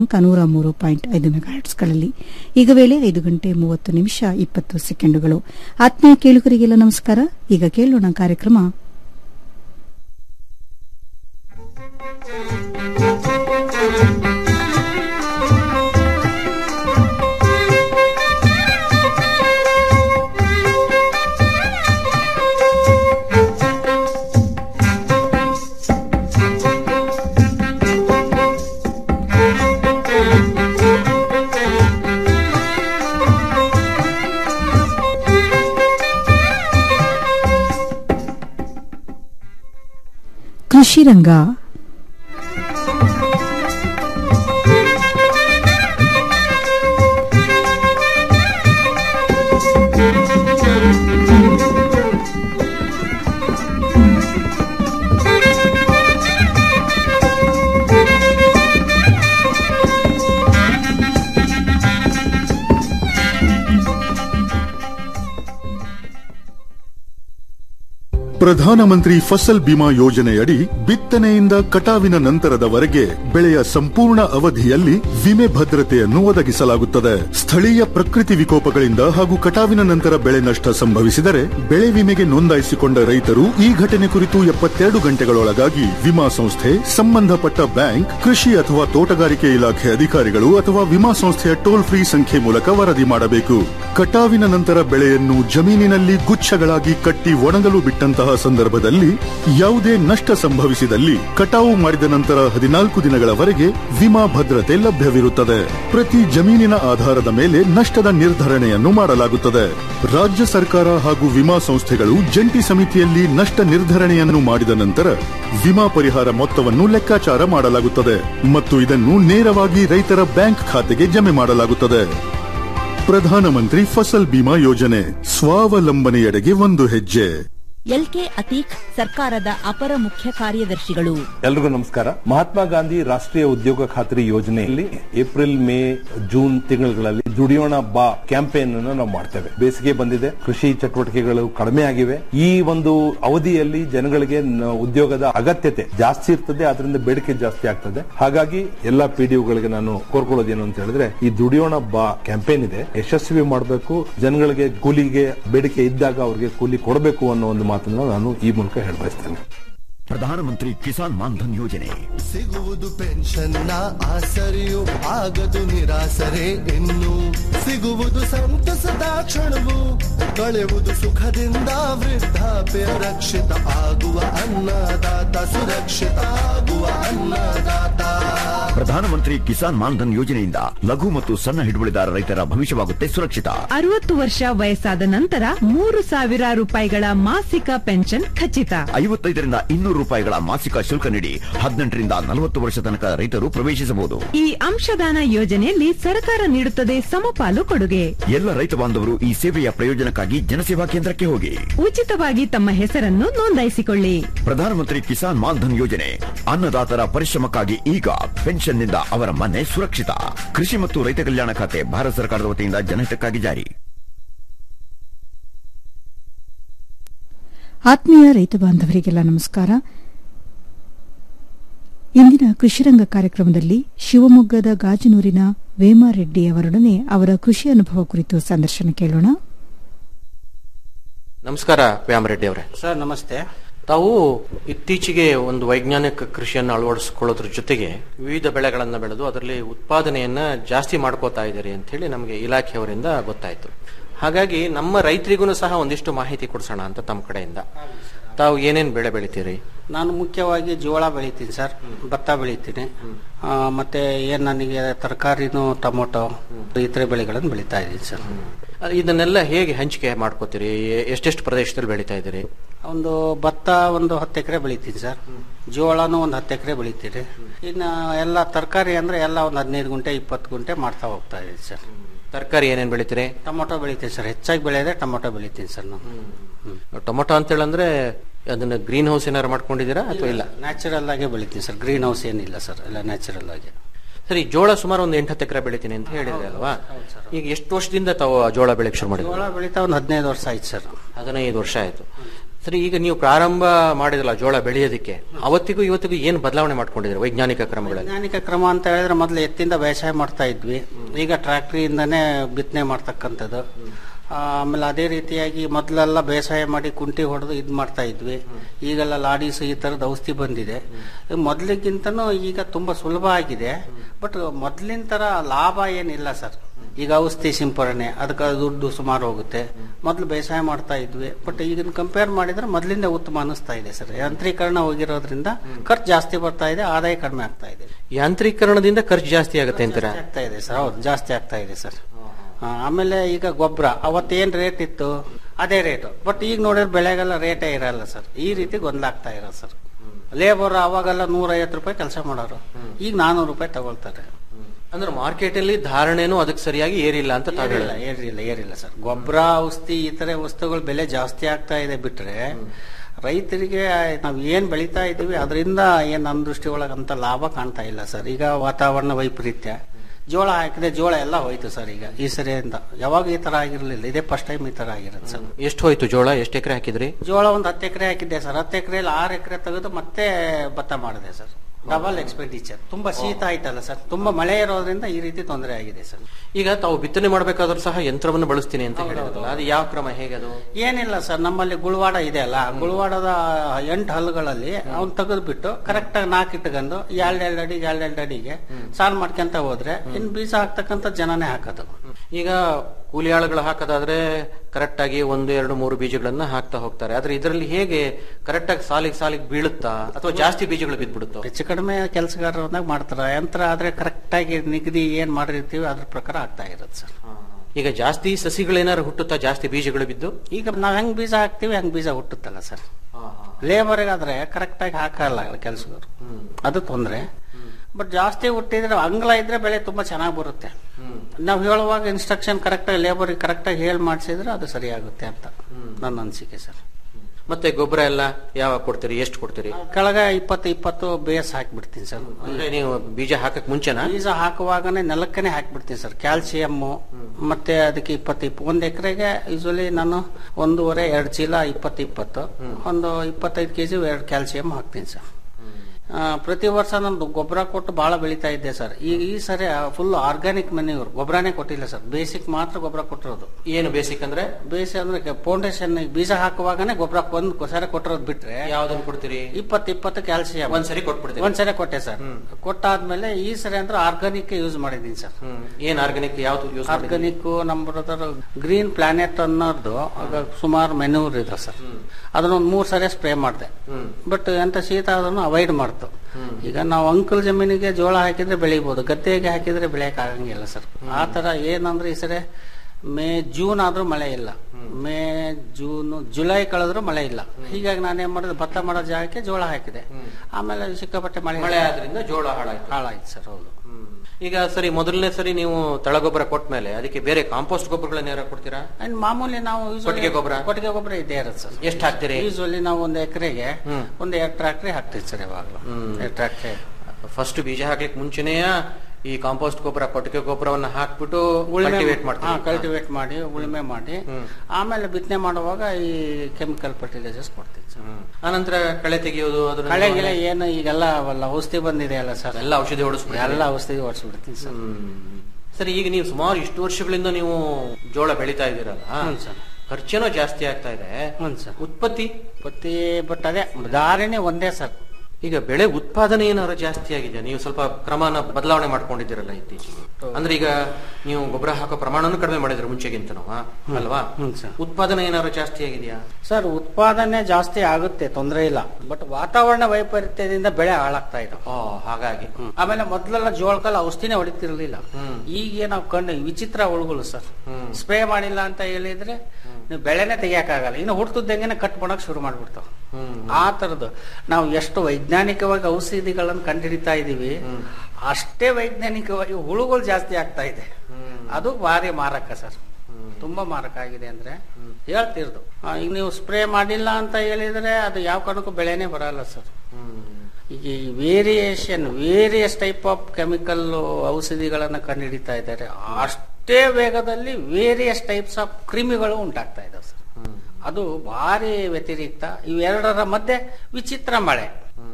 ಅಂಕ ನೂರ ಮೂರು ಪಾಯಿಂಟ್ ಐದು ಮೆಗಾಹರ್ಟ್ಸ್ಗಳಲ್ಲಿ ಈಗ ವೇಳೆ ಐದು ಗಂಟೆ ಮೂವತ್ತು ನಿಮಿಷ ಇಪ್ಪತ್ತು ಸೆಕೆಂಡುಗಳು ಆತ್ಮೀಯ ಕೇಳುಗರಿಗೆಲ್ಲ ನಮಸ್ಕಾರ ಈಗ ಕೇಳೋಣ ಕಾರ್ಯಕ್ರಮ ಕೃಷಿ ರಂಗ ಪ್ರಧಾನಮಂತ್ರಿ ಫಸಲ್ ಬಿಮಾ ಯೋಜನೆಯಡಿ ಬಿತ್ತನೆಯಿಂದ ಕಟಾವಿನ ನಂತರದವರೆಗೆ ಬೆಳೆಯ ಸಂಪೂರ್ಣ ಅವಧಿಯಲ್ಲಿ ವಿಮೆ ಭದ್ರತೆಯನ್ನು ಒದಗಿಸಲಾಗುತ್ತದೆ ಸ್ಥಳೀಯ ಪ್ರಕೃತಿ ವಿಕೋಪಗಳಿಂದ ಹಾಗೂ ಕಟಾವಿನ ನಂತರ ಬೆಳೆ ನಷ್ಟ ಸಂಭವಿಸಿದರೆ ಬೆಳೆ ವಿಮೆಗೆ ನೋಂದಾಯಿಸಿಕೊಂಡ ರೈತರು ಈ ಘಟನೆ ಕುರಿತು ಎಪ್ಪತ್ತೆರಡು ಗಂಟೆಗಳೊಳಗಾಗಿ ವಿಮಾ ಸಂಸ್ಥೆ ಸಂಬಂಧಪಟ್ಟ ಬ್ಯಾಂಕ್ ಕೃಷಿ ಅಥವಾ ತೋಟಗಾರಿಕೆ ಇಲಾಖೆ ಅಧಿಕಾರಿಗಳು ಅಥವಾ ವಿಮಾ ಸಂಸ್ಥೆಯ ಟೋಲ್ ಫ್ರೀ ಸಂಖ್ಯೆ ಮೂಲಕ ವರದಿ ಮಾಡಬೇಕು ಕಟಾವಿನ ನಂತರ ಬೆಳೆಯನ್ನು ಜಮೀನಿನಲ್ಲಿ ಗುಚ್ಛಗಳಾಗಿ ಕಟ್ಟಿ ಒಣಗಲು ಬಿಟ್ಟಂತಹ ಸಂದರ್ಭದಲ್ಲಿ ಯಾವುದೇ ನಷ್ಟ ಸಂಭವಿಸಿದಲ್ಲಿ ಕಟಾವು ಮಾಡಿದ ನಂತರ ಹದಿನಾಲ್ಕು ದಿನಗಳವರೆಗೆ ವಿಮಾ ಭದ್ರತೆ ಲಭ್ಯವಿರುತ್ತದೆ ಪ್ರತಿ ಜಮೀನಿನ ಆಧಾರದ ಮೇಲೆ ನಷ್ಟದ ನಿರ್ಧರಣೆಯನ್ನು ಮಾಡಲಾಗುತ್ತದೆ ರಾಜ್ಯ ಸರ್ಕಾರ ಹಾಗೂ ವಿಮಾ ಸಂಸ್ಥೆಗಳು ಜಂಟಿ ಸಮಿತಿಯಲ್ಲಿ ನಷ್ಟ ನಿರ್ಧರಣೆಯನ್ನು ಮಾಡಿದ ನಂತರ ವಿಮಾ ಪರಿಹಾರ ಮೊತ್ತವನ್ನು ಲೆಕ್ಕಾಚಾರ ಮಾಡಲಾಗುತ್ತದೆ ಮತ್ತು ಇದನ್ನು ನೇರವಾಗಿ ರೈತರ ಬ್ಯಾಂಕ್ ಖಾತೆಗೆ ಜಮೆ ಮಾಡಲಾಗುತ್ತದೆ ಪ್ರಧಾನಮಂತ್ರಿ ಫಸಲ್ ಬಿಮಾ ಯೋಜನೆ ಸ್ವಾವಲಂಬನೆಯೆಡೆಗೆ ಒಂದು ಹೆಜ್ಜೆ ಎಲ್ಕೆ ಅತೀಕ್ ಸರ್ಕಾರದ ಅಪರ ಮುಖ್ಯ ಕಾರ್ಯದರ್ಶಿಗಳು ಎಲ್ರಿಗೂ ನಮಸ್ಕಾರ ಮಹಾತ್ಮ ಗಾಂಧಿ ರಾಷ್ಟ್ರೀಯ ಉದ್ಯೋಗ ಖಾತ್ರಿ ಯೋಜನೆಯಲ್ಲಿ ಏಪ್ರಿಲ್ ಮೇ ಜೂನ್ ತಿಂಗಳುಗಳಲ್ಲಿ ದುಡಿಯೋಣ ಬಾ ಕ್ಯಾಂಪೇನ್ ಅನ್ನು ನಾವು ಮಾಡ್ತೇವೆ ಬೇಸಿಗೆ ಬಂದಿದೆ ಕೃಷಿ ಚಟುವಟಿಕೆಗಳು ಕಡಿಮೆ ಆಗಿವೆ ಈ ಒಂದು ಅವಧಿಯಲ್ಲಿ ಜನಗಳಿಗೆ ನ- ಉದ್ಯೋಗದ ಅಗತ್ಯತೆ ಜಾಸ್ತಿ ಇರ್ತದೆ ಅದರಿಂದ ಬೇಡಿಕೆ ಜಾಸ್ತಿ ಆಗ್ತದೆ ಹಾಗಾಗಿ ಎಲ್ಲಾ ಪಿಡಿಒಗಳಿಗೆ ನಾನು ಕೋರ್ಕೊಳ್ಳೋದೇನು ಅಂತ ಹೇಳಿದ್ರೆ ಈ ದುಡಿಯೋಣ ಬಾ ಕ್ಯಾಂಪೇನ್ ಇದೆ ಯಶಸ್ವಿ ಮಾಡಬೇಕು ಜನಗಳಿಗೆ ಕೂಲಿಗೆ ಬೇಡಿಕೆ ಇದ್ದಾಗ ಅವ್ರಿಗೆ ಕೂಲಿ ಕೊಡಬೇಕು ಅನ್ನೋ ಒಂದು ಮಾತನ್ನ ನಾನು ಈ ಮೂಲಕ ಹೇಳಬಯಸ್ತೇನೆ ಪ್ರಧಾನಮಂತ್ರಿ ಕಿಸಾನ್ ಮಾನ್ಧನ್ ಯೋಜನೆ ಸಿಗುವುದು ಪೆನ್ಷನ್ನ ಆಸರೆಯು ಆಗದು ನಿರಾಸರೆ ಇನ್ನು ಸಿಗುವುದು ಸಂತಸದ ಕ್ಷಣವು ಕಳೆಯುವುದು ಸುಖದಿಂದ ವೃದ್ಧಾಪ್ಯ ರಕ್ಷಿತ ಆಗುವ ಅನ್ನದಾತ ಸುರಕ್ಷಿತ ಆಗುವ ಅನ್ನದಾತ ಪ್ರಧಾನಮಂತ್ರಿ ಕಿಸಾನ್ ಮಾನ್ಧನ್ ಯೋಜನೆಯಿಂದ ಲಘು ಮತ್ತು ಸಣ್ಣ ಹಿಡುವಳಿದಾರ ರೈತರ ಭವಿಷ್ಯವಾಗುತ್ತೆ ಸುರಕ್ಷಿತ ಅರವತ್ತು ವರ್ಷ ವಯಸ್ಸಾದ ನಂತರ ಮೂರು ಸಾವಿರ ರೂಪಾಯಿಗಳ ಮಾಸಿಕ ಪೆನ್ಷನ್ ಖಚಿತ ಐವತ್ತೈದರಿಂದ ಇನ್ನೂರು ರೂಪಾಯಿಗಳ ಮಾಸಿಕ ಶುಲ್ಕ ನೀಡಿ ಹದಿನೆಂಟರಿಂದ ನಲವತ್ತು ವರ್ಷ ತನಕ ರೈತರು ಪ್ರವೇಶಿಸಬಹುದು ಈ ಅಂಶದಾನ ಯೋಜನೆಯಲ್ಲಿ ಸರ್ಕಾರ ನೀಡುತ್ತದೆ ಸಮಪಾಲು ಕೊಡುಗೆ ಎಲ್ಲ ರೈತ ಬಾಂಧವರು ಈ ಸೇವೆಯ ಪ್ರಯೋಜನಕ್ಕಾಗಿ ಜನಸೇವಾ ಕೇಂದ್ರಕ್ಕೆ ಹೋಗಿ ಉಚಿತವಾಗಿ ತಮ್ಮ ಹೆಸರನ್ನು ನೋಂದಾಯಿಸಿಕೊಳ್ಳಿ ಪ್ರಧಾನಮಂತ್ರಿ ಕಿಸಾನ್ ಮಾನ್ಧನ್ ಯೋಜನೆ ಅನ್ನದಾತರ ಪರಿಶ್ರಮಕ್ಕಾಗಿ ಈಗ ಪೆನ್ಷನ್ನಿಂದ ಅವರ ಮನೆ ಸುರಕ್ಷಿತ ಕೃಷಿ ಮತ್ತು ರೈತ ಕಲ್ಯಾಣ ಖಾತೆ ಭಾರತ ಸರ್ಕಾರದ ವತಿಯಿಂದ ಜನಹಿತಕ್ಕಾಗಿ ಜಾರಿ ಆತ್ಮೀಯ ರೈತ ಬಾಂಧವರಿಗೆಲ್ಲ ನಮಸ್ಕಾರ ಇಂದಿನ ಕೃಷಿರಂಗ ಕಾರ್ಯಕ್ರಮದಲ್ಲಿ ಶಿವಮೊಗ್ಗದ ಗಾಜನೂರಿನ ವೇಮಾರೆಡ್ಡಿ ಅವರೊಡನೆ ಅವರ ಕೃಷಿ ಅನುಭವ ಕುರಿತು ಸಂದರ್ಶನ ಕೇಳೋಣ ನಮಸ್ಕಾರ ವ್ಯಾಮರೆಡ್ಡಿ ಅವರೇ ಸರ್ ನಮಸ್ತೆ ತಾವು ಇತ್ತೀಚೆಗೆ ಒಂದು ವೈಜ್ಞಾನಿಕ ಕೃಷಿಯನ್ನು ಅಳವಡಿಸಿಕೊಳ್ಳೋದ್ರ ಜೊತೆಗೆ ವಿವಿಧ ಬೆಳೆಗಳನ್ನು ಬೆಳೆದು ಅದರಲ್ಲಿ ಉತ್ಪಾದನೆಯನ್ನ ಜಾಸ್ತಿ ಮಾಡ್ಕೋತಾ ಇದ್ದೀರಿ ಅಂತ ಹೇಳಿ ನಮಗೆ ಇಲಾಖೆಯವರಿಂದ ಗೊತ್ತಾಯ್ತು ಹಾಗಾಗಿ ನಮ್ಮ ರೈತರಿಗೂ ಸಹ ಒಂದಿಷ್ಟು ಮಾಹಿತಿ ಕೊಡಿಸೋಣ ಅಂತ ತಮ್ಮ ಕಡೆಯಿಂದ ತಾವು ಏನೇನ್ ಬೆಳೆ ಬೆಳಿತೀರಿ ನಾನು ಮುಖ್ಯವಾಗಿ ಜೋಳ ಬೆಳಿತೀನಿ ಸರ್ ಭತ್ತ ಬೆಳಿತೀನಿ ಆ, ಮತ್ತೆ ಏನ್ ನನಗೆ ತರಕಾರಿನೂ ಟೊಮೊಟೊ ಇತರೆ ಬೆಳೆಗಳನ್ನು ಬೆಳಿತಾ ಇದ್ದೀನಿ ಸರ್ ಇದನ್ನೆಲ್ಲ ಹೇಗೆ ಹಂಚಿಕೆ ಮಾಡ್ಕೋತೀರಿ ಎ- ಎಷ್ಟೆಷ್ಟು ಪ್ರದೇಶದಲ್ಲಿ ಬೆಳಿತಾ ಇದ್ದೀರಿ ಒಂದು ಭತ್ತ ಒಂದು ಹತ್ತು ಎಕರೆ ಬೆಳಿತೀನಿ ಸರ್ ಜೋಳನೂ ಒಂದು ಹತ್ತು ಎಕರೆ ಬೆಳಿತೀನಿ ಇನ್ನು ಎಲ್ಲ ತರಕಾರಿ ಅಂದ್ರೆ ಎಲ್ಲ ಒಂದು ಹದಿನೈದು ಗುಂಟೆ ಇಪ್ಪತ್ತು ಗುಂಟೆ ಮಾಡ್ತಾ ಹೋಗ್ತಾ ಇದ್ದೀನಿ ಸರ್ ತರಕಾರಿ ಏನೇನ್ ಬೆಳಿತೀರಿ ಟೊಮೊಟೊ ಬೆಳಿತೀನಿ ಸರ್ ಹೆಚ್ಚಾಗಿ ಬೆಳೆಯೋದೇ ಟೊಮೊಟೊ ಬೆಳಿತೀನಿ ಸರ್ ನಾನು ಟೊಮೊಟೊ ಅಂತ ಹೇಳಂದ್ರೆ ಅದನ್ನ ಗ್ರೀನ್ ಹೌಸ್ ಏನಾರು ಮಾಡ್ಕೊಂಡಿದ್ದೀರಾ ಅಥವಾ ಇಲ್ಲ ನ್ಯಾಚುರಲ್ ಆಗಿ ಬೆಳಿತೀನಿ ಸರ್ ಗ್ರೀನ್ ಹೌಸ್ ಏನಿಲ್ಲ ಸರ್ ಎಲ್ಲ ನ್ಯಾಚುರಲ್ ಆಗಿ ಸರಿ ಜೋಳ ಸುಮಾರು ಒಂದು ಎಂಟು ಹತ್ತು ಎಕರೆ ಬೆಳಿತೀನಿ ಅಂತ ಹೇಳಿದ್ರೆ ಅಲ್ವಾ ಈಗ ಎಷ್ಟು ವರ್ಷದಿಂದ ತಾವು ಆ ಜೋಳ ಬೆಳೆಗೆ ಶುರು ಮಾಡಿದ್ರಿ ಜೋಳ ಬೆಳಿತಾ ಒಂದು ಹದಿನೈದು ವರ್ಷ ಆಯ್ತು ಸರ್ ಹದಿನೈದು ವರ್ಷ ಆಯ್ತು ಸರಿ ಈಗ ನೀವು ಪ್ರಾರಂಭ ಮಾಡಿದ್ರಲ್ಲ ಜೋಳ ಬೆಳೆಯೋದಕ್ಕೆ ಅವತ್ತಿಗೂ ಇವತ್ತಿಗೂ ಏನು ಬದಲಾವಣೆ ಮಾಡ್ಕೊಂಡಿದ್ದೀರಿ ವೈಜ್ಞಾನಿಕ ಕ್ರಮಗಳಲ್ಲಿ ವೈಜ್ಞಾನಿಕ ಕ್ರಮ ಅಂತ ಹೇಳಿದ್ರೆ ಮೊದಲು ಎತ್ತಿಂದ ಬೇಸಾಯ ಮಾಡ್ತಾ ಇದ್ವಿ ಈಗ ಟ್ರ್ಯಾಕ್ಟ್ರಿಯಿಂದನೇ ಬಿತ್ತನೆ ಮಾಡ್ತಕ್ಕಂಥದ್ದು ಆ, ಆಮೇಲೆ ಅದೇ ರೀತಿಯಾಗಿ ಮೊದಲೆಲ್ಲ ಬೇಸಾಯ ಮಾಡಿ ಕುಂಟಿ ಹೊಡೆದು ಇದು ಮಾಡ್ತಾ ಇದ್ವಿ ಈಗೆಲ್ಲ ಲಾಡೀಸ್ ಈ ಥರದ ಔಷಧಿ ಬಂದಿದೆ ಮೊದಲಿಗಿಂತನೂ ಈಗ ತುಂಬ ಸುಲಭ ಆಗಿದೆ ಬಟ್ ಮೊದಲಿನ ಥರ ಲಾಭ ಏನಿಲ್ಲ ಸರ್ ಈಗ ಔಷಧಿ ಸಿಂಪರಣೆ ಅದಕ್ಕೆ ದುಡ್ಡು ಸುಮಾರು ಹೋಗುತ್ತೆ ಮೊದಲು ಬೇಸಾಯ ಮಾಡ್ತಾ ಇದ್ವಿ ಬಟ್ ಈಗಿನ ಕಂಪೇರ್ ಮಾಡಿದ್ರೆ ಮೊದಲಿಂದ ಉತ್ತಮ ಅನಿಸ್ತಾ ಇದೆ ಸರ್ ಯಾಂತ್ರೀಕರಣ ಹೋಗಿರೋದ್ರಿಂದ ಖರ್ಚು ಜಾಸ್ತಿ ಬರ್ತಾ ಇದೆ ಆದಾಯ ಕಡಿಮೆ ಆಗ್ತಾ ಇದೆ ಯಾಂತ್ರೀಕರಣದಿಂದ ಖರ್ಚು ಜಾಸ್ತಿ ಆಗುತ್ತೆ ಅಂತೀರಾ ಜಾಸ್ತಿ ಆಗ್ತಾ ಇದೆ ಸರ್ ಹೌದು ಜಾಸ್ತಿ ಆಗ್ತಾ ಇದೆ ಸರ್ ಆ, ಆಮೇಲೆ ಈಗ ಗೊಬ್ಬರ ಅವತ್ತೇನ್ ರೇಟ್ ಇತ್ತು ಅದೇ ರೇಟು ಬಟ್ ಈಗ ನೋಡಿದ್ರೆ ಬೆಳೆಗೆಲ್ಲ ರೇಟೇ ಇರಲ್ಲ ಸರ್ ಈ ರೀತಿ ಗೊಂದಲ ಆಗ್ತಾ ಇರೋದು ಸರ್ ಲೇಬರ್ ಅವಾಗೆಲ್ಲ ನೂರೈವತ್ತು ರೂಪಾಯಿ ಕೆಲಸ ಮಾಡೋರು ಈಗ ನಾನೂರು ರೂಪಾಯಿ ತಗೊಳ್ತಾರೆ ಅಂದ್ರೆ ಮಾರ್ಕೆಟ್ ಅಲ್ಲಿ ಧಾರಣೆನೂ ಅದಕ್ಕೆ ಸರಿಯಾಗಿ ಏರಿಲ್ಲ ಅಂತ ತಾವು ಏರಿಲ್ಲ ಹೇಳಿದ್ರಿ. ಏರಿಲ್ಲ ಏರಿಲ್ಲ ಸರ್ ಗೊಬ್ಬರ ಔಷಧಿ ಈ ತರ ವಸ್ತುಗಳ ಬೆಲೆ ಜಾಸ್ತಿ ಆಗ್ತಾ ಇದೆ ಬಿಟ್ರೆ ರೈತರಿಗೆ ನಾವು ಏನ್ ಬೆಳಿತಾ ಇದೀವಿ ಅದರಿಂದ ಏನ್ ನನ್ನ ದೃಷ್ಟಿ ಒಳಗೆ ಅಂತ ಲಾಭ ಕಾಣ್ತಾ ಇಲ್ಲ ಸರ್ ಈಗ ವಾತಾವರಣ ವೈಪರೀತ್ಯ ಜೋಳ ಹಾಕಿದೆ ಜೋಳ ಎಲ್ಲ ಹೋಯ್ತು ಸರ್ ಈಗ ಈ ಸರಿಯಿಂದ ಯಾವಾಗ ಈ ತರ ಆಗಿರ್ಲಿಲ್ಲ ಇದೇ ಫಸ್ಟ್ ಟೈಮ್ ಈ ತರ ಆಗಿರೋದು ಸರ್ ಎಷ್ಟು ಹೋಯ್ತು ಜೋಳ ಎಷ್ಟು ಎಕರೆ ಹಾಕಿದ್ರಿ ಜೋಳ ಒಂದು ಹತ್ತು ಎಕರೆ ಹಾಕಿದ್ದೆ ಸರ್ ಹತ್ತು ಎಕರೆಯಲ್ಲಿ ಆರು ಎಕರೆ ತೆಗೆದು ಮತ್ತೆ ಭತ್ತ ಮಾಡಿದೆ ಸರ್ ಡಬಲ್ ಎಕ್ಸ್ಪೆಂಡಿಚರ್ ತುಂಬಾ ಶೀತ ಆಯ್ತಲ್ಲ ಸರ್ ತುಂಬಾ ಮಳೆ ಇರೋದ್ರಿಂದ ಈ ರೀತಿ ತೊಂದರೆ ಆಗಿದೆ ಸರ್ ಈಗ ತಾವು ಬಿತ್ತನೆ ಮಾಡಬೇಕಾದ್ರೂ ಸಹ ಯಂತ್ರವನ್ನು ಬಳಸ್ತೀನಿ ಅಂತ ಹೇಳಿದ್ರಲ್ಲ ಅದು ಯಾವ ಕ್ರಮ ಹೇಗೆ ಅದು ಏನಿಲ್ಲ ಸರ್ ನಮ್ಮಲ್ಲಿ ಗುಳ್ವಾಡ ಇದೆ ಅಲ್ಲ ಗುಳ್ವಾಡದ ಎಂಟು ಹಲ್ಲುಗಳಲ್ಲಿ ಅವ್ನು ತೆಗೆದ್ಬಿಟ್ಟು ಕರೆಕ್ಟ್ ಆಗಿ ನಾಲ್ಕು ಇಟ್ಕೊಂಡು ಎರಡೆರಡು ಅಡಿ ಎರಡೆರಡು ಅಡಿಗೆ ಸಾಲ್ ಮಾಡ್ಕೊಂತ ಹೋದ್ರೆ ಇನ್ ಬೀಜ ಹಾಕ್ತಕ್ಕಂಥ ಜನನೇ ಹಾಕೋದು ಈಗ ಕೂಲಿ ಆಳುಗಳು ಹಾಕೋದಾದ್ರೆ ಕರೆಕ್ಟ್ ಆಗಿ ಒಂದು ಎರಡು ಮೂರು ಬೀಜಗಳನ್ನ ಹಾಕ್ತಾ ಹೋಗ್ತಾರೆ ಆದ್ರೆ ಇದರಲ್ಲಿ ಹೇಗೆ ಕರೆಕ್ಟ್ ಆಗಿ ಸಾಲಿಗೆ ಸಾಲಿಗೆ ಬೀಳುತ್ತಾ ಅಥವಾ ಜಾಸ್ತಿ ಬೀಜಗಳು ಬಿದ್ದ್ಬಿಡುತ್ತೋ ಹೆಚ್ಚು ಕಡಿಮೆ ಕೆಲಸಗಾರರನ್ನಾಗ ಮಾಡ್ತಾರ ಯಂತ್ರ ಆದ್ರೆ ಕರೆಕ್ಟ್ ಆಗಿ ನಿಗದಿ ಏನ್ ಮಾಡಿರ್ತೀವಿ ಅದ್ರ ಪ್ರಕಾರ ಆಗ್ತಾ ಇರುತ್ತೆ ಸರ್ ಈಗ ಜಾಸ್ತಿ ಸಸಿಗಳೇನಾದ್ರು ಹುಟ್ಟುತ್ತಾ ಜಾಸ್ತಿ ಬೀಜಗಳು ಬಿದ್ದು ಈಗ ನಾವ್ ಹೆಂಗ್ ಬೀಜ ಹಾಕ್ತಿವಿ ಹಂಗ್ ಬೀಜ ಹುಟ್ಟುತ್ತಲ್ಲ ಸರ್ ಲೇಬರ್ಗಾದ್ರೆ ಕರೆಕ್ಟ್ ಆಗಿ ಹಾಕಲ್ಲ ಕೆಲಸದವರು ಅದು ತೊಂದ್ರೆ ಬಟ್ ಜಾಸ್ತಿ ಹುಟ್ಟಿದ್ರೆ ಅಂಗ್ಲ ಇದ್ರೆ ಬೆಳೆ ತುಂಬಾ ಚೆನ್ನಾಗಿ ಬರುತ್ತೆ ನಾವು ಹೇಳುವಾಗ ಇನ್ಸ್ಟ್ರಕ್ಷನ್ ಕರೆಕ್ಟ್ ಆಗಿ ಲೇಬರ್ ಕರೆಕ್ಟ್ ಆಗಿ ಹೇಳಿ ಮಾಡಿಸಿದ್ರೆ ಅದು ಸರಿಯಾಗುತ್ತೆ ಅಂತ ನನ್ನ ಅನಿಸಿಕೆ ಸರ್ ಮತ್ತೆ ಗೊಬ್ಬರ ಎಲ್ಲ ಯಾವಾಗ ಕೊಡ್ತೀರಿ ಎಷ್ಟು ಕೊಡ್ತೀರಿ ಕೆಳಗ ಇಪ್ಪತ್ತು ಇಪ್ಪತ್ತು ಬೇಸ್ ಹಾಕ್ಬಿಡ್ತೀನಿ ಸರ್ ಅಂದ್ರೆ ನೀವು ಬೀಜ ಹಾಕಕ್ ಮುಂಚೆನಾ ಬೀಜ ಹಾಕುವಾಗನೇ ನೆಲಕ್ಕನೆ ಹಾಕ್ಬಿಡ್ತೀನಿ ಸರ್ ಕ್ಯಾಲ್ಸಿಯಮ್ ಮತ್ತೆ ಅದಕ್ಕೆ ಇಪ್ಪತ್ತು ಇಪ್ಪ ಒಂದ್ ಎಕರೆಗೆ ಯೂಶಲಿ ನಾನು ಒಂದೂವರೆ ಎರಡು ಚೀಲ ಇಪ್ಪತ್ತು ಇಪ್ಪತ್ತು ಒಂದು ಇಪ್ಪತ್ತೈದು ಕೆಜಿ ಎರಡು ಕ್ಯಾಲ್ಸಿಯಂ ಹಾಕ್ತೀನಿ ಸರ್ ಆ, ಪ್ರತಿ ವರ್ಷ ನಾನು ಗೊಬ್ಬರ ಕೊಟ್ಟು ಬಹಳ ಬೆಳೀತಾ ಇದ್ದೆ ಸರ್ ಈ ಈ ಸರಿ ಫುಲ್ ಆರ್ಗ್ಯಾನಿಕ್ ಮೆನ್ಯೂರ್ ಗೊಬ್ಬರನೇ ಕೊಟ್ಟಿಲ್ಲ ಸರ್ ಬೇಸಿಕ್ ಮಾತ್ರ ಗೊಬ್ಬರ ಕೊಟ್ಟಿರೋದು ಏನು ಬೇಸಿಕ್ ಅಂದ್ರೆ ಬೇಸಿ ಅಂದ್ರೆ ಫೌಂಡೇಶನ್ ಬೀಜ ಹಾಕುವಾಗನೇ ಗೊಬ್ಬರ ಒಂದ್ ಸರಿ ಕೊಟ್ಟಿರೋದು ಬಿಟ್ರೆ ಯಾವ್ದನ್ನ ಕೊಡ್ತೀರಿ ಇಪ್ಪತ್ತು ಇಪ್ಪತ್ತು ಕ್ಯಾಲ್ಸಿಯಂ ಒಂದ್ಸರಿ ಕೊಟ್ಬಿಡ್ತೀರಿ ಒಂದ್ಸರಿ ಕೊಟ್ಟೆ ಸರ್ ಕೊಟ್ಟಾದ್ಮೇಲೆ ಈ ಸರಿ ಅಂದ್ರೆ ಆರ್ಗಾನಿಕ್ ಯೂಸ್ ಮಾಡಿದೀನಿ ಸರ್ ಹ್ಮ್. ಏನ್ ಆರ್ಗಾನಿಕ್ ಯಾವ್ದು ಯೂಸ್ ಆರ್ಗಾನಿಕ್ ನಮ್ಮ ಬ್ರದರ್ ಗ್ರೀನ್ ಪ್ಲಾನೆಟ್ ಅನ್ನೋದು ಆಗ ಸುಮಾರು ಮೆನೂರ್ ಇದೆ ಸರ್ ಅದನ್ನ ಒಂದ್ ಮೂರ್ ಸರಿ ಸ್ಪ್ರೇ ಮಾಡಿದೆ ಬಟ್ ಎಂತ ಶೀತ ಅದನ್ನು ಅವಾಯ್ಡ್ ಮಾಡ್ತು ಈಗ ನಾವು ಅಂಕಲ್ ಜಮೀನಿಗೆ ಜೋಳ ಹಾಕಿದ್ರೆ ಬೆಳಿಬಹುದು ಗದ್ದೆಗೆ ಹಾಕಿದ್ರೆ ಬೆಳೆಯಕ್ ಆಗಂಗಿಲ್ಲ ಸರ್ ಆ ತರ ಏನಂದ್ರೆ ಈ ಸರಿ ಮೇ ಜೂನ್ ಆದ್ರೂ ಮಳೆ ಇಲ್ಲ ಮೇ ಜೂನ್ ಜುಲೈ ಕಳೆದ್ರೂ ಮಳೆ ಇಲ್ಲ ಹೀಗಾಗಿ ನಾನೇನ್ ಮಾಡಿದೆ ಭತ್ತ ಮಾಡೋ ಜಾಗಕ್ಕೆ ಜೋಳ ಹಾಕಿದೆ ಆಮೇಲೆ ಸಿಕ್ಕಾಪಟ್ಟೆ ಮಳೆ ಮಳೆ ಆದ್ರಿಂದ ಜೋಳ ಹಾಳಾಯ್ತು ಹಾಳಾಯ್ತು ಸರ್ ಹೌದು ಈಗ ಸರಿ ಮೊದಲನೇ ಸರಿ ನೀವು ತಳಗೊಬ್ಬರ ಕೊಟ್ಟ ಮೇಲೆ ಅದಕ್ಕೆ ಬೇರೆ ಕಾಂಪೋಸ್ಟ್ ಗೊಬ್ಬರಗಳನ್ನ ಯಾರು ಕೊಡ್ತೀರಾ ಅಂಡ್ ಮಾಮೂಲಿ ನಾವು usually ಕೊಟ್ಟಿಗೆ ಗೊಬ್ಬರ? ಕೊಟ್ಟಿಗೆ ಗೊಬ್ಬರ ಇದ್ದೇ ಇರುತ್ತೆ ಸರ್ ಎಷ್ಟು ಹಾಕ್ತೀರಿ ಯೂಶಲಿ ನಾವು ಒಂದು ಎಕರೆಗೆ ಒಂದು ಎರಡು ಟ್ರಾಕ್ಟ್ರಿ ಹಾಕ್ತೀವಿ ಸರ್ ಯಾವಾಗಲೂ ಎರಡು ಟ್ರಾಕ್ಟ್ರಿ ಫಸ್ಟ್ ಬೀಜ ಹಾಕ್ಲಿಕ್ಕೆ ಮುಂಚೆನೇ ಈ ಕಾಂಪೋಸ್ಟ್ ಗೊಬ್ಬರ ಕೊಟ್ಟಿಗೆ ಗೊಬ್ಬರವನ್ನ ಹಾಕ್ಬಿಟ್ಟು ಉಳುಮೆ ಕಲ್ಟಿವೇಟ್ ಮಾಡ್ತೀವಿ ಕಲ್ಟಿವೇಟ್ ಮಾಡಿ ಉಳುಮೆ ಮಾಡಿ ಆಮೇಲೆ ಬಿತ್ತನೆ ಮಾಡುವಾಗ ಈ ಕೆಮಿಕಲ್ ಫರ್ಟಿಲೈಸರ್ಸ್ ಕೊಡ್ತೀವಿ ಸರ್ ಆನಂತರ ಕಳೆ ತೆಗೆಯೋದು ಅದನ್ನ ಕಳೆ ಗಿಳೆ ಏನು ಈಗೆಲ್ಲ ಅವೆಲ್ಲ ಔಷಧಿ ಬಂದಿದೆ ಅಲ್ಲ ಸರ್ ಎಲ್ಲ ಔಷಧಿ ಹೊಡಿಸ್ಬಿಡಿ ಎಲ್ಲ ಔಷಧಿ ಹೊಡ್ಸ್ಬಿಡ್ತೀನಿ ಸರ್ ಸರಿ ಈಗ ನೀವು ಸುಮಾರು ಇಷ್ಟು ವರ್ಷಗಳಿಂದ ನೀವು ಜೋಳ ಬೆಳಿತಾ ಇದ್ದೀರಲ್ಲ ಹ್ಞೂ ಸರ್ ಖರ್ಚೇನೋ ಜಾಸ್ತಿ ಆಗ್ತಾ ಇದೆ ಹ್ಞೂ ಸರ್ ಉತ್ಪತ್ತಿ ಪ್ರತಿ ಬಟ್ ಅದೇ ದಾರಿನೇ ಒಂದೇ ಸರ್ ಈಗ ಬೆಳೆ ಉತ್ಪಾದನೆ ಏನಾದ್ರು ಜಾಸ್ತಿ ಆಗಿದೆ ನೀವು ಸ್ವಲ್ಪ ಕ್ರಮನ ಬದಲಾವಣೆ ಮಾಡ್ಕೊಂಡಿದ್ದೀರಲ್ಲ ಇತ್ತೀಚೆಗೆ ಅಂದ್ರೆ ಈಗ ನೀವು ಗೊಬ್ಬರ ಹಾಕೋ ಪ್ರಮಾಣನೂ ಕಡಿಮೆ ಮಾಡಿದ್ರೆ ಮುಂಚೆಗಿಂತ ಅಲ್ವಾ ಹ್ಞೂ ಸರ್ ಉತ್ಪಾದನೆ ಏನಾದ್ರು ಜಾಸ್ತಿ ಆಗಿದೆಯಾ ಸರ್ ಉತ್ಪಾದನೆ ಜಾಸ್ತಿ ಆಗುತ್ತೆ ತೊಂದರೆ ಇಲ್ಲ ಬಟ್ ವಾತಾವರಣ ವೈಪರೀತ್ಯದಿಂದ ಬೆಳೆ ಹಾಳಾಗ್ತಾ ಇದೆ ಓ ಹಾಗಾಗಿ ಆಮೇಲೆ ಮೊದಲೆಲ್ಲ ಜೋಳಕಲ್ಲ ಔಷಧಿನೇ ಹೊಡಿತಿರ್ಲಿಲ್ಲ ಈಗ ನಾವು ಕಂಡು ವಿಚಿತ್ರ ಹುಳುಗಳು ಸರ್ ಸ್ಪ್ರೇ ಮಾಡಿಲ್ಲ ಅಂತ ಹೇಳಿದ್ರೆ ನೀವು ಬೆಳೆನೇ ತೆಗಿಯಕ್ಕಾಗಲ್ಲ ಇನ್ನು ಹುಡ್ತದಂಗೆನೆ ಕಟ್ ಮಾಡಕ್ ಶುರು ಮಾಡ್ಬಿಡ್ತಾವ ಆ ತರದ್ದು ನಾವು ಎಷ್ಟು ವೈಜ್ಞಾನಿಕವಾಗಿ ಔಷಧಿಗಳನ್ನು ಕಂಡುಹಿಡಿತಾ ಇದೀವಿ ಅಷ್ಟೇ ವೈಜ್ಞಾನಿಕವಾಗಿ ಹುಳುಗಳು ಜಾಸ್ತಿ ಆಗ್ತಾ ಇದೆ ಅದು ಭಾರಿ ಮಾರಕ ಸರ್ ತುಂಬಾ ಮಾರಕ ಆಗಿದೆ ಅಂದ್ರೆ ಹೇಳ್ತಿರ್ದು ಆ, ಈಗ ನೀವು ಸ್ಪ್ರೇ ಮಾಡಿಲ್ಲ ಅಂತ ಹೇಳಿದ್ರೆ ಅದು ಯಾವ ಕಾರಣಕ್ಕೂ ಬೆಳೆನೇ ಬರಲ್ಲ ಸರ್ ಈಗ ಈ variation various type of chemical ಔಷಧಿಗಳನ್ನ ಕಂಡುಹಿಡಿತಾ ಇದ್ದಾರೆ ಅಷ್ಟೇ ವೇಗದಲ್ಲಿ ವೇರಿಯಸ್ ಟೈಪ್ಸ್ ಆಫ್ ಕ್ರಿಮಿಗಳು ಉಂಟಾಗ್ತಾ ಇದಾವೆ ಸರ್ ಅದು ಭಾರಿ ವ್ಯತಿರಿಕ್ತ ಇವೆರಡರ ಮಧ್ಯೆ ವಿಚಿತ್ರ ಮಳೆ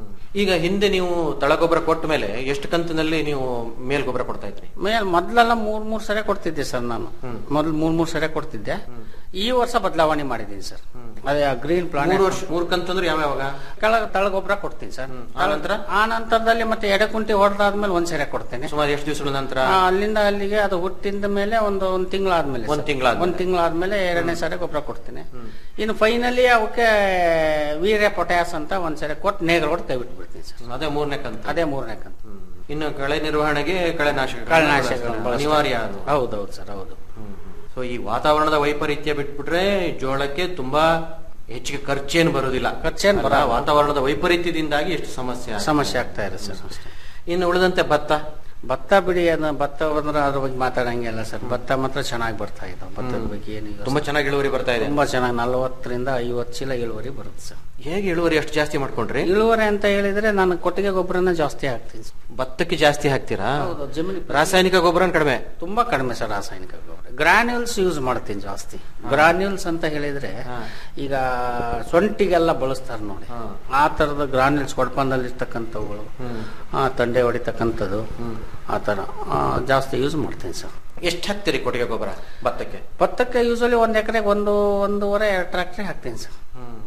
ಈಗ ಹಿಂದೆ ನೀವು ತಳಗೊಬ್ಬರ ಕೊಟ್ಟ ಮೇಲೆ ಎಷ್ಟು ಕಂತಿನಲ್ಲಿ ನೀವು ಮೇಲ್ ಗೊಬ್ಬರ ಕೊಡ್ತಾ ಇದ್ರಿ ಮೇಲ್ ಮೊದ್ಲೆಲ್ಲ ಮೂರ್ ಮೂರ್ ಸರಿ ಕೊಡ್ತಿದ್ದೆ ಸರ್ ನಾನು ಮೊದ್ಲು ಮೂರ್ ಮೂರ್ ಸರಿ ಕೊಡ್ತಿದ್ದೆ ಈ ವರ್ಷ ಬದಲಾವಣೆ ಮಾಡಿದ್ದೀನಿ ಸರ್ ಅದೇ ಗ್ರೀನ್ ಪ್ಲಾನ್ ಮೂರು ವರ್ಷ ಮೂರು ಕಂತಂದ್ರೆ ಯಾವ ಯಾವಾಗ ಕೆಳಗ ತಳಗೊಬ್ಬರ ಕೊಡ್ತೀನಿ ಸರ್ ಆ ನಂತರ ಆ ನಂತರದಲ್ಲಿ ಮತ್ತೆ ಎಡೆಕುಂಟಿ ಹೊಡೆದಾದ್ಮೇಲೆ ಒಂದ್ ಸರಿ ಕೊಡ್ತೇನೆ ಸುಮಾರು ಎಷ್ಟು ದಿವಸಗಳ ನಂತರ ಆ, ಅಲ್ಲಿಂದ ಅಲ್ಲಿಗೆ ಅದು ಹುಟ್ಟಿದ ಮೇಲೆ ಒಂದು ಒಂದ್ ತಿಂಗಳಾದ್ಮೇಲೆ ಒಂದ್ ತಿಂಗ್ಳಾದ್ಮೇಲೆ. ಒಂದ್ ತಿಂಗಳಾದ್ಮೇಲೆ ಎರಡನೇ ಸಾರಿ ಗೊಬ್ಬರ ಕೊಡ್ತೀನಿ ಇನ್ನು ಫೈನಲಿ ಅವಕ್ಕೆ ವೀರ್ಯ ಪೊಟ್ಯಾಸ್ ಅಂತ ಒಂದ್ ಸರಿ ಕೊಟ್ಟು ನೇಗ್ರ ಹೊಡೆದು ಕೈ ಬಿಟ್ಬಿಡ್ತೀನಿ ಸರ್ ಅದೇ ಮೂರನೇ ಕಂತು ಅದೇ ಮೂರನೇ ಕಂತು ಇನ್ನು ಕಳೆ ನಿರ್ವಹಣೆಗೆ ಕಳೆನಾಶಕ ಕಳೆನಾಶಕಗಳನ್ನ ಬಳಸ್ತಾರೆ. ಅನಿವಾರ್ಯ ಅದು ಹೌದೌದು ಸರ್ ಹೌದು ಸೊ ಈ ವಾತಾವರಣದ ವೈಪರೀತ್ಯ ಬಿಟ್ಬಿಟ್ರೆ ಜೋಳಕ್ಕೆ ತುಂಬಾ ಹೆಚ್ಚಿಗೆ ಖರ್ಚೇನು ಬರುವುದಿಲ್ಲ ಖರ್ಚೇನ್ ಅಲ್ಲ, ಬರಲ್ಲ. ವಾತಾವರಣದ ವೈಪರೀತ್ಯದಿಂದಾಗಿ ಎಷ್ಟು ಸಮಸ್ಯೆ ಆಗ್ತದೆ. ಸಮಸ್ಯೆ ಆಗ್ತಾ ಇದೆ ಸರ್ ಅಷ್ಟೇ. ಇನ್ನು ಉಳಿದಂತೆ ಭತ್ತ ಭತ್ತ ಬಿಡಿ ಅದನ್ನ ಭತ್ತ ಬಂದ್ರೆ ಅದ್ರ ಬಗ್ಗೆ ಮಾತಾಡಂಗಿಲ್ಲ ಸರ್ ಭತ್ತ ಮಾತ್ರ ಚೆನ್ನಾಗಿ ಬರ್ತಾ ಇದ್ದಾವೆ ಭತ್ತದ ಬಗ್ಗೆ ಏನು ಯೋಚ್ನೆ- ತುಂಬಾ ಚೆನ್ನಾಗಿ ಇಳುವರಿ ಬರ್ತಾ ಇದೆ ತುಂಬಾ ಚೆನ್ನಾಗಿ ನಲವತ್ತರಿಂದ ಐವತ್ತು ಚೀಲ ಇಳುವರಿ ಬರುತ್ತೆ ಸರ್ ಹೇಗೆ ಇಳುವರಿ ಅಷ್ಟು ಜಾಸ್ತಿ ಮಾಡ್ಕೊಂಡ್ರಿ ಇಳುವರಿ ಅಂತ ಹೇಳಿದ್ರೆ ನಾನು ಕೊಟ್ಟಿಗೆ ಗೊಬ್ಬರನ ಜಾಸ್ತಿ ಹಾಕ್ತೀನಿ ಸರ್. ಭತ್ತಕ್ಕೆ ಜಾಸ್ತಿ ಹಾಕ್ತೀರಾ ಹೌದು ಜಮೀನು ರಾಸಾಯನಿಕ ಗೊಬ್ಬರ ಕಡಿಮೆ ತುಂಬಾ ಕಡಿಮೆ ಸರ್ ರಾಸಾಯನಿಕ ಗೊಬ್ಬರ ಗ್ರಾನ್ಯೂಲ್ಸ್ ಯೂಸ್ ಮಾಡ್ತೀನಿ ಜಾಸ್ತಿ ಗ್ರಾನ್ಯೂಲ್ಸ್ ಅಂತ ಹೇಳಿದ್ರೆ ಈಗ ಸೊಂಟಿಗೆಲ್ಲ ಬಳಸ್ತಾರೆ ನೋಡಿ ಆ ತರದ ಗ್ರಾನ್ಯೂಲ್ಸ್ ಕೊಡ್ಪಂದಲ್ಲಿ ಇರ್ತಕ್ಕಂಥವುಗಳು ಆ, ತಂಡೆ ಹೊಡಿತಕ್ಕಂಥದ್ದು ಆ ತರ ಆ, ಜಾಸ್ತಿ ಯೂಸ್ ಮಾಡ್ತೀನಿ ಸರ್ ಎಷ್ಟು ಹಾಕ್ತೀರಿ ಕೊಟ್ಟಿಗೆ ಗೊಬ್ಬರ ಭತ್ತಕ್ಕೆ ಭತ್ತಕ್ಕೆ ಯೂಸಲಿ ಒಂದ್ ಎಕರೆಗೆ ಒಂದು ಒಂದೂವರೆ ಎರಡು ಟ್ರಾಕ್ಟ್ರಿ ಹಾಕ್ತೀನಿ ಸರ್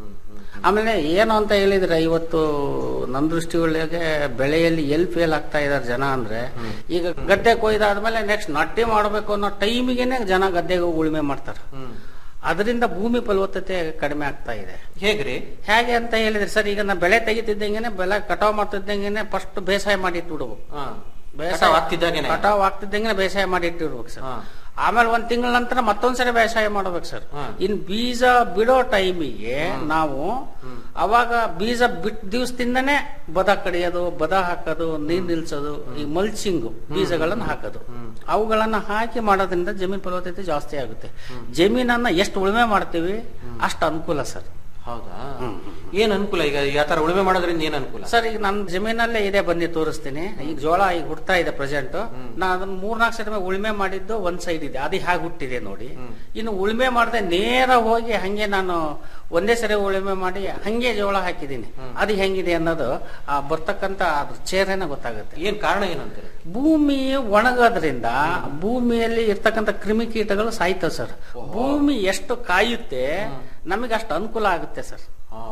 ಆಮೇಲೆ ಏನು ಅಂತ ಹೇಳಿದ್ರೆ ಇವತ್ತು ನನ್ನ ದೃಷ್ಟಿ ಒಳಗೆ ಬೆಳೆಯಲ್ಲಿ ಎಲ್ಲಿ ಫೇಲ್ ಆಗ್ತಾ ಇದಾರೆ ಜನ ಅಂದ್ರೆ ಈಗ ಗದ್ದೆ ಕೊಯ್ದಾದ್ಮೇಲೆ ನೆಕ್ಸ್ಟ್ ನಟ್ಟಿ ಮಾಡಬೇಕು ಅನ್ನೋ ಟೈಮಿಗೆನೆ ಜನ ಗದ್ದೆಗೆ ಹೋಗಿ ಉಳುಮೆ ಮಾಡ್ತಾರೆ ಅದರಿಂದ ಭೂಮಿ ಫಲವತ್ತತೆ ಕಡಿಮೆ ಆಗ್ತಾ ಇದೆ ಹೇಗ್ರಿ ಹೇಗೆ ಅಂತ ಹೇಳಿದ್ರೆ ಸರ್ ಈಗ ನಾ ಬೆಳೆ ತೆಗಿತಿದ್ದಂಗೆನೆ ಬೆಳೆ ಕಟಾವ್ ಮಾಡ್ತಿದ್ದಂಗೆನೆ ಫಸ್ಟ್ ಬೇಸಾಯ ಮಾಡಿ ಇಟ್ಬಿಡ್ಬೇಕು ಹಾ. ಬೇಸಾಯ ಕಟಾವ್ ಆಗ್ತಿದ್ದಾಗೇನೆ? ಕಟಾವ್ ಆಗ್ತಿದ್ದಂಗೆ ಬೇಸಾಯ ಮಾಡಿ ಇಟ್ಟಿರ್ಬೇಕು ಸರ್ ಆಮೇಲೆ ಒಂದ್ ತಿಂಗಳ ನಂತರ ಮತ್ತೊಂದ್ಸರಿ ಬೇಸಾಯ ಮಾಡ್ಬೇಕು ಸರ್ ಇನ್ ಬೀಜ ಬಿಡೋ ಟೈಮಿಗೆ ನಾವು ಅವಾಗ ಬೀಜ ಬಿಟ್ ದಿವಸದಿಂದನೇ ಬದ ಕಡಿಯೋದು ಬದ ಹಾಕೋದು ನೀರ್ ನಿಲ್ಸೋದು ಈ ಮಲ್ಚಿಂಗ್ ಬೀಜಗಳನ್ನ ಹಾಕೋದು ಅವುಗಳನ್ನ ಹಾಕಿ ಮಾಡೋದ್ರಿಂದ ಜಮೀನ್ ಫಲವತ್ತತೆ ಜಾಸ್ತಿ ಆಗುತ್ತೆ ಜಮೀನನ್ನ ಎಷ್ಟು ಉಳುಮೆ ಮಾಡ್ತೀವಿ ಅಷ್ಟು ಅನುಕೂಲ ಸರ್ ಹೌದಾ ಏನ್ ಅನುಕೂಲ ಈಗ ಯಾವ ತರ ಉಳುಮೆ ಮಾಡೋದ್ರಿಂದ ಏನ್ ಅನುಕೂಲ ಸರ್ ಈಗ ನನ್ನ ಜಮೀನಲ್ಲೇ ಇದೆ ಬಂದು ತೋರಿಸ್ತೀನಿ ಈಗ ಜೋಳ ಈಗ ಹುಡ್ತಾ ಇದೆ ಪ್ರೆಸೆಂಟ್ ನಾ ಅದನ್ನ ಮೂರ್ನಾಲ್ಕು ಸರಿ ಉಳುಮೆ ಮಾಡಿದ್ದು ಒಂದ್ ಸೈಡ್ ಇದೆ ಅದು ಹೇಗೆ ಹುಟ್ಟಿದೆ ನೋಡಿ ಇನ್ನು ಉಳುಮೆ ಮಾಡದೆ ನೇರ ಹೋಗಿ ಹಂಗೆ ನಾನು ಒಂದೇ ಸರಿ ಉಳುಮೆ ಮಾಡಿ ಹಂಗೆ ಜೋಳ ಹಾಕಿದ್ದೀನಿ ಅದು ಹೆಂಗಿದೆ ಅನ್ನೋದು ಆ ಬರ್ತಕ್ಕಂತ ಅದ್ರ ಚೇರನ ಗೊತ್ತಾಗುತ್ತೆ ಏನ್ ಕಾರಣ ಏನಂತೀರಿ ಭೂಮಿ ಒಣಗೋದ್ರಿಂದ ಭೂಮಿಯಲ್ಲಿ ಇರ್ತಕ್ಕಂಥ ಕ್ರಿಮಿಕೀಟಗಳು ಸಾಯ್ತವೆ ಸರ್ ಭೂಮಿ ಎಷ್ಟು ಕಾಯುತ್ತೆ ನಮಗೆ ಅಷ್ಟು ಅನುಕೂಲ ಆಗುತ್ತೆ ಸರ್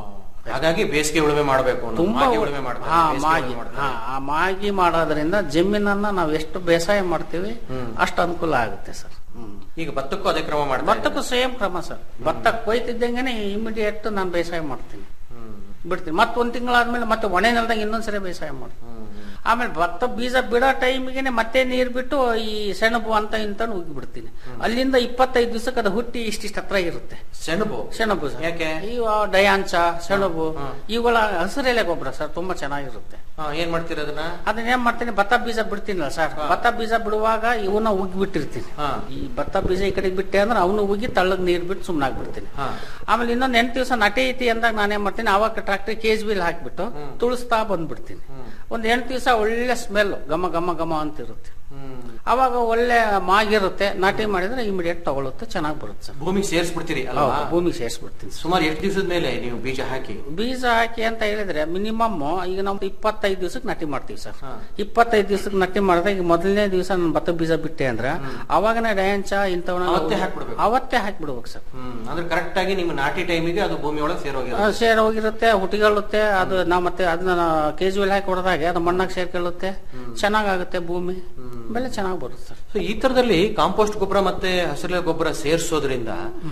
ಹಾಗಾಗಿ ಬೇಸಿಗೆ ಉಳುಮೆ ಮಾಡಬೇಕು ತುಂಬಾ ಉಳುಮೆ ಮಾಡ್ತಾರೆ ಹಾ, ಬೇಸಿಗೆ ಮಾಗಿ ಉಳುಮೆ ಮಾಡ್ತಾರೆ. ಹಾ, ಆ ಮಾಗಿ ಮಾಡೋದ್ರಿಂದ ಜಮೀನನ್ನ ನಾವು ಎಷ್ಟು ಬೇಸಾಯ ಮಾಡ್ತೀವಿ ಅಷ್ಟು ಅನುಕೂಲ ಆಗುತ್ತೆ ಸರ್ ಈಗ ಭತ್ತಕ್ಕೂ ಅದೇ ಕ್ರಮ ಮಾಡ್ತಾರೆ ಭತ್ತಕ್ಕೂ ಸೇಮ್ ಕ್ರಮ ಸರ್ ಭತ್ತ ಕೊಯ್ತಿದ್ದಂಗೆನೆ ಇಮಿಡಿಯೇಟ್ ನಾನು ಬೇಸಾಯ ಮಾಡ್ತೀನಿ ಬಿಡ್ತೀನಿ ಮತ್ತೆ ಒಂದ್ ತಿಂಗಳಾದ್ಮೇಲೆ ಮತ್ತೆ ಒಣೆ ನೆಲದಾಗ ಇನ್ನೊಂದ್ಸರಿ ಬೇಸಾಯ ಮಾಡ್ತೀನಿ ಆಮೇಲೆ ಭತ್ತ ಬೀಜ ಬಿಡೋ ಟೈಮಿಗೆ ಮತ್ತೆ ನೀರ್ ಬಿಟ್ಟು ಈ ಸೆಣಬು ಅಂತ ಇಂತ ಉಗಿ ಬಿಡ್ತೀನಿ ಅಲ್ಲಿಂದ ಇಪ್ಪತ್ತೈದು ದಿವಸಕ್ಕೆ ಅದು ಹುಟ್ಟಿ ಇಷ್ಟಿಷ್ಟು ಹತ್ರ ಇರುತ್ತೆ ಸೆಣಬು ಸೆಣಬು ಸರ್. ಯಾಕೆ ಇವು ಡಯಾಂಚ ಸೆಣಬು ಇವುಗಳ ಹಸಿರೆಲೆ ಗೊಬ್ಬರ ಸರ್ ತುಂಬಾ ಚೆನ್ನಾಗಿರುತ್ತೆ ಹಾ, ಏನ್ ಮಾಡ್ತೀರ ಅದನ್ನ ಅದನ್ನ ಏನ್ ಮಾಡ್ತೀನಿ ಭತ್ತ ಬೀಜ ಬಿಡ್ತೀನಲ್ಲ ಸರ್ ಭತ್ತ ಬೀಜ ಬಿಡುವಾಗ ಇವನ್ನ ಉಗ್ಗಿ ಬಿಟ್ಟಿರ್ತೀನಿ ಈ ಭತ್ತ ಬೀಜ ಈ ಕಡೆಗೆ ಬಿಟ್ಟೆ ಅಂದ್ರೆ ಅವನು ಉಗಿ ತಳ್ಳಗ್ ನೀರ್ ಬಿಟ್ಟು ಸುಮ್ಮನಾಗ್ಬಿಡ್ತೀನಿ ಆಮೇಲೆ ಇನ್ನೊಂದ್ ಎಂಟು ದಿವಸ ನಟಿ ಐತಿ ಅಂದಾಗ ನಾನೇನ್ ಮಾಡ್ತೀನಿ ಅವಾಗ ಟ್ರಾಕ್ಟರ್ ಕೇಜ್ ಬಿಲ್ ಹಾಕ್ಬಿಟ್ಟು ತುಳಿಸ್ತಾ ಬಂದ್ಬಿಡ್ತೀನಿ ಒಂದ್ ಎಂಟು ದಿವಸ ಒಳ್ಳೆ ಸ್ಮೆಲ್ ಘಮ ಘಮ ಘಮ ಅಂತ ಇರುತ್ತೆ ಅವಾಗ ಒಳ್ಳೆ ಮಾಗಿರುತ್ತೆ ನಾಟಿ ಮಾಡಿದ್ರೆ ಇಮಿಡಿಯೇಟ್ ತಗೊಳುತ್ತೆ ಚೆನ್ನಾಗಿ ಬರುತ್ತೆ ಸರ್ ಭೂಮಿಗೆ ಸೇರಿಸ್ಬಿಡ್ತೀರಿ ಅಲ್ವಾ ಹೌದು, ಭೂಮಿಗೆ ಸೇರಿಸ್ಬಿಡ್ತೀನಿ ಸುಮಾರು ಎಷ್ಟು ದಿವಸದ ಮೇಲೆ ನೀವು ಬೀಜ ಹಾಕಿ ಬೀಜ ಹಾಕಿ ಅಂತ ಹೇಳಿದ್ರೆ ಮಿನಿಮಮ್ ಈಗ ನಾವು ಇಪ್ಪತ್ತೈದು ದಿವಸಕ್ಕೆ ನಾಟಿ ಮಾಡ್ತೀವಿ ಸರ್ ಇಪ್ಪತ್ತೈದು ದಿವಸಕ್ಕೆ ನಾಟಿ ಮಾಡಿದ್ರೆ ಈಗ ಮೊದಲನೇ ದಿವಸ ನಾನು ಭತ್ತ ಬೀಜ ಬಿಟ್ಟೆ ಅಂದ್ರೆ ಅವಾಗನೇ ಡಯಾಂಚ ಇಂಥವನ್ನ ಅವತ್ತೇ ಹಾಕ್ಬಿಡ್ಬೇಕು. ಅವತ್ತೇ ಹಾಕ್ಬಿಡ್ಬೇಕು ಸರ್ ಹ್ಮ್ ಅಂದ್ರೆ ಕರೆಕ್ಟ್ ಆಗಿ ನಿಮ್ಮ ನಾಟಿ ಟೈಮಿಗೆ ಅದು ಭೂಮಿ ಒಳಗೆ ಸೇರೋಗಿರುತ್ತೆ ಆ, ಸೇರ್ ಹೋಗಿರುತ್ತೆ ಹುಟ್ಟಿಕೊಳ್ಳುತ್ತೆ ಅದು ನಾವು ಮತ್ತೆ ಅದನ್ನ ಕೇಜುವಲ್ ಹಾಕಿ ಹೊಡೆದಾಗೆ ಅದು ಮಣ್ಣಾಗ ಸೇರ್ಕೊಳ್ಳುತ್ತೆ ಚೆನ್ನಾಗಾಗುತ್ತೆ ಭೂಮಿ ಬೆಳೆ ಚೆನ್ನಾಗಿ ಬರುತ್ತೆ ಸರ್ ಸೊ ಈ ತರದಲ್ಲಿ ಕಾಂಪೋಸ್ಟ್ ಗೊಬ್ಬರ ಮತ್ತೆ ಹಸಿರು ಗೊಬ್ಬರ ಸೇರಿಸೋದ್ರಿಂದ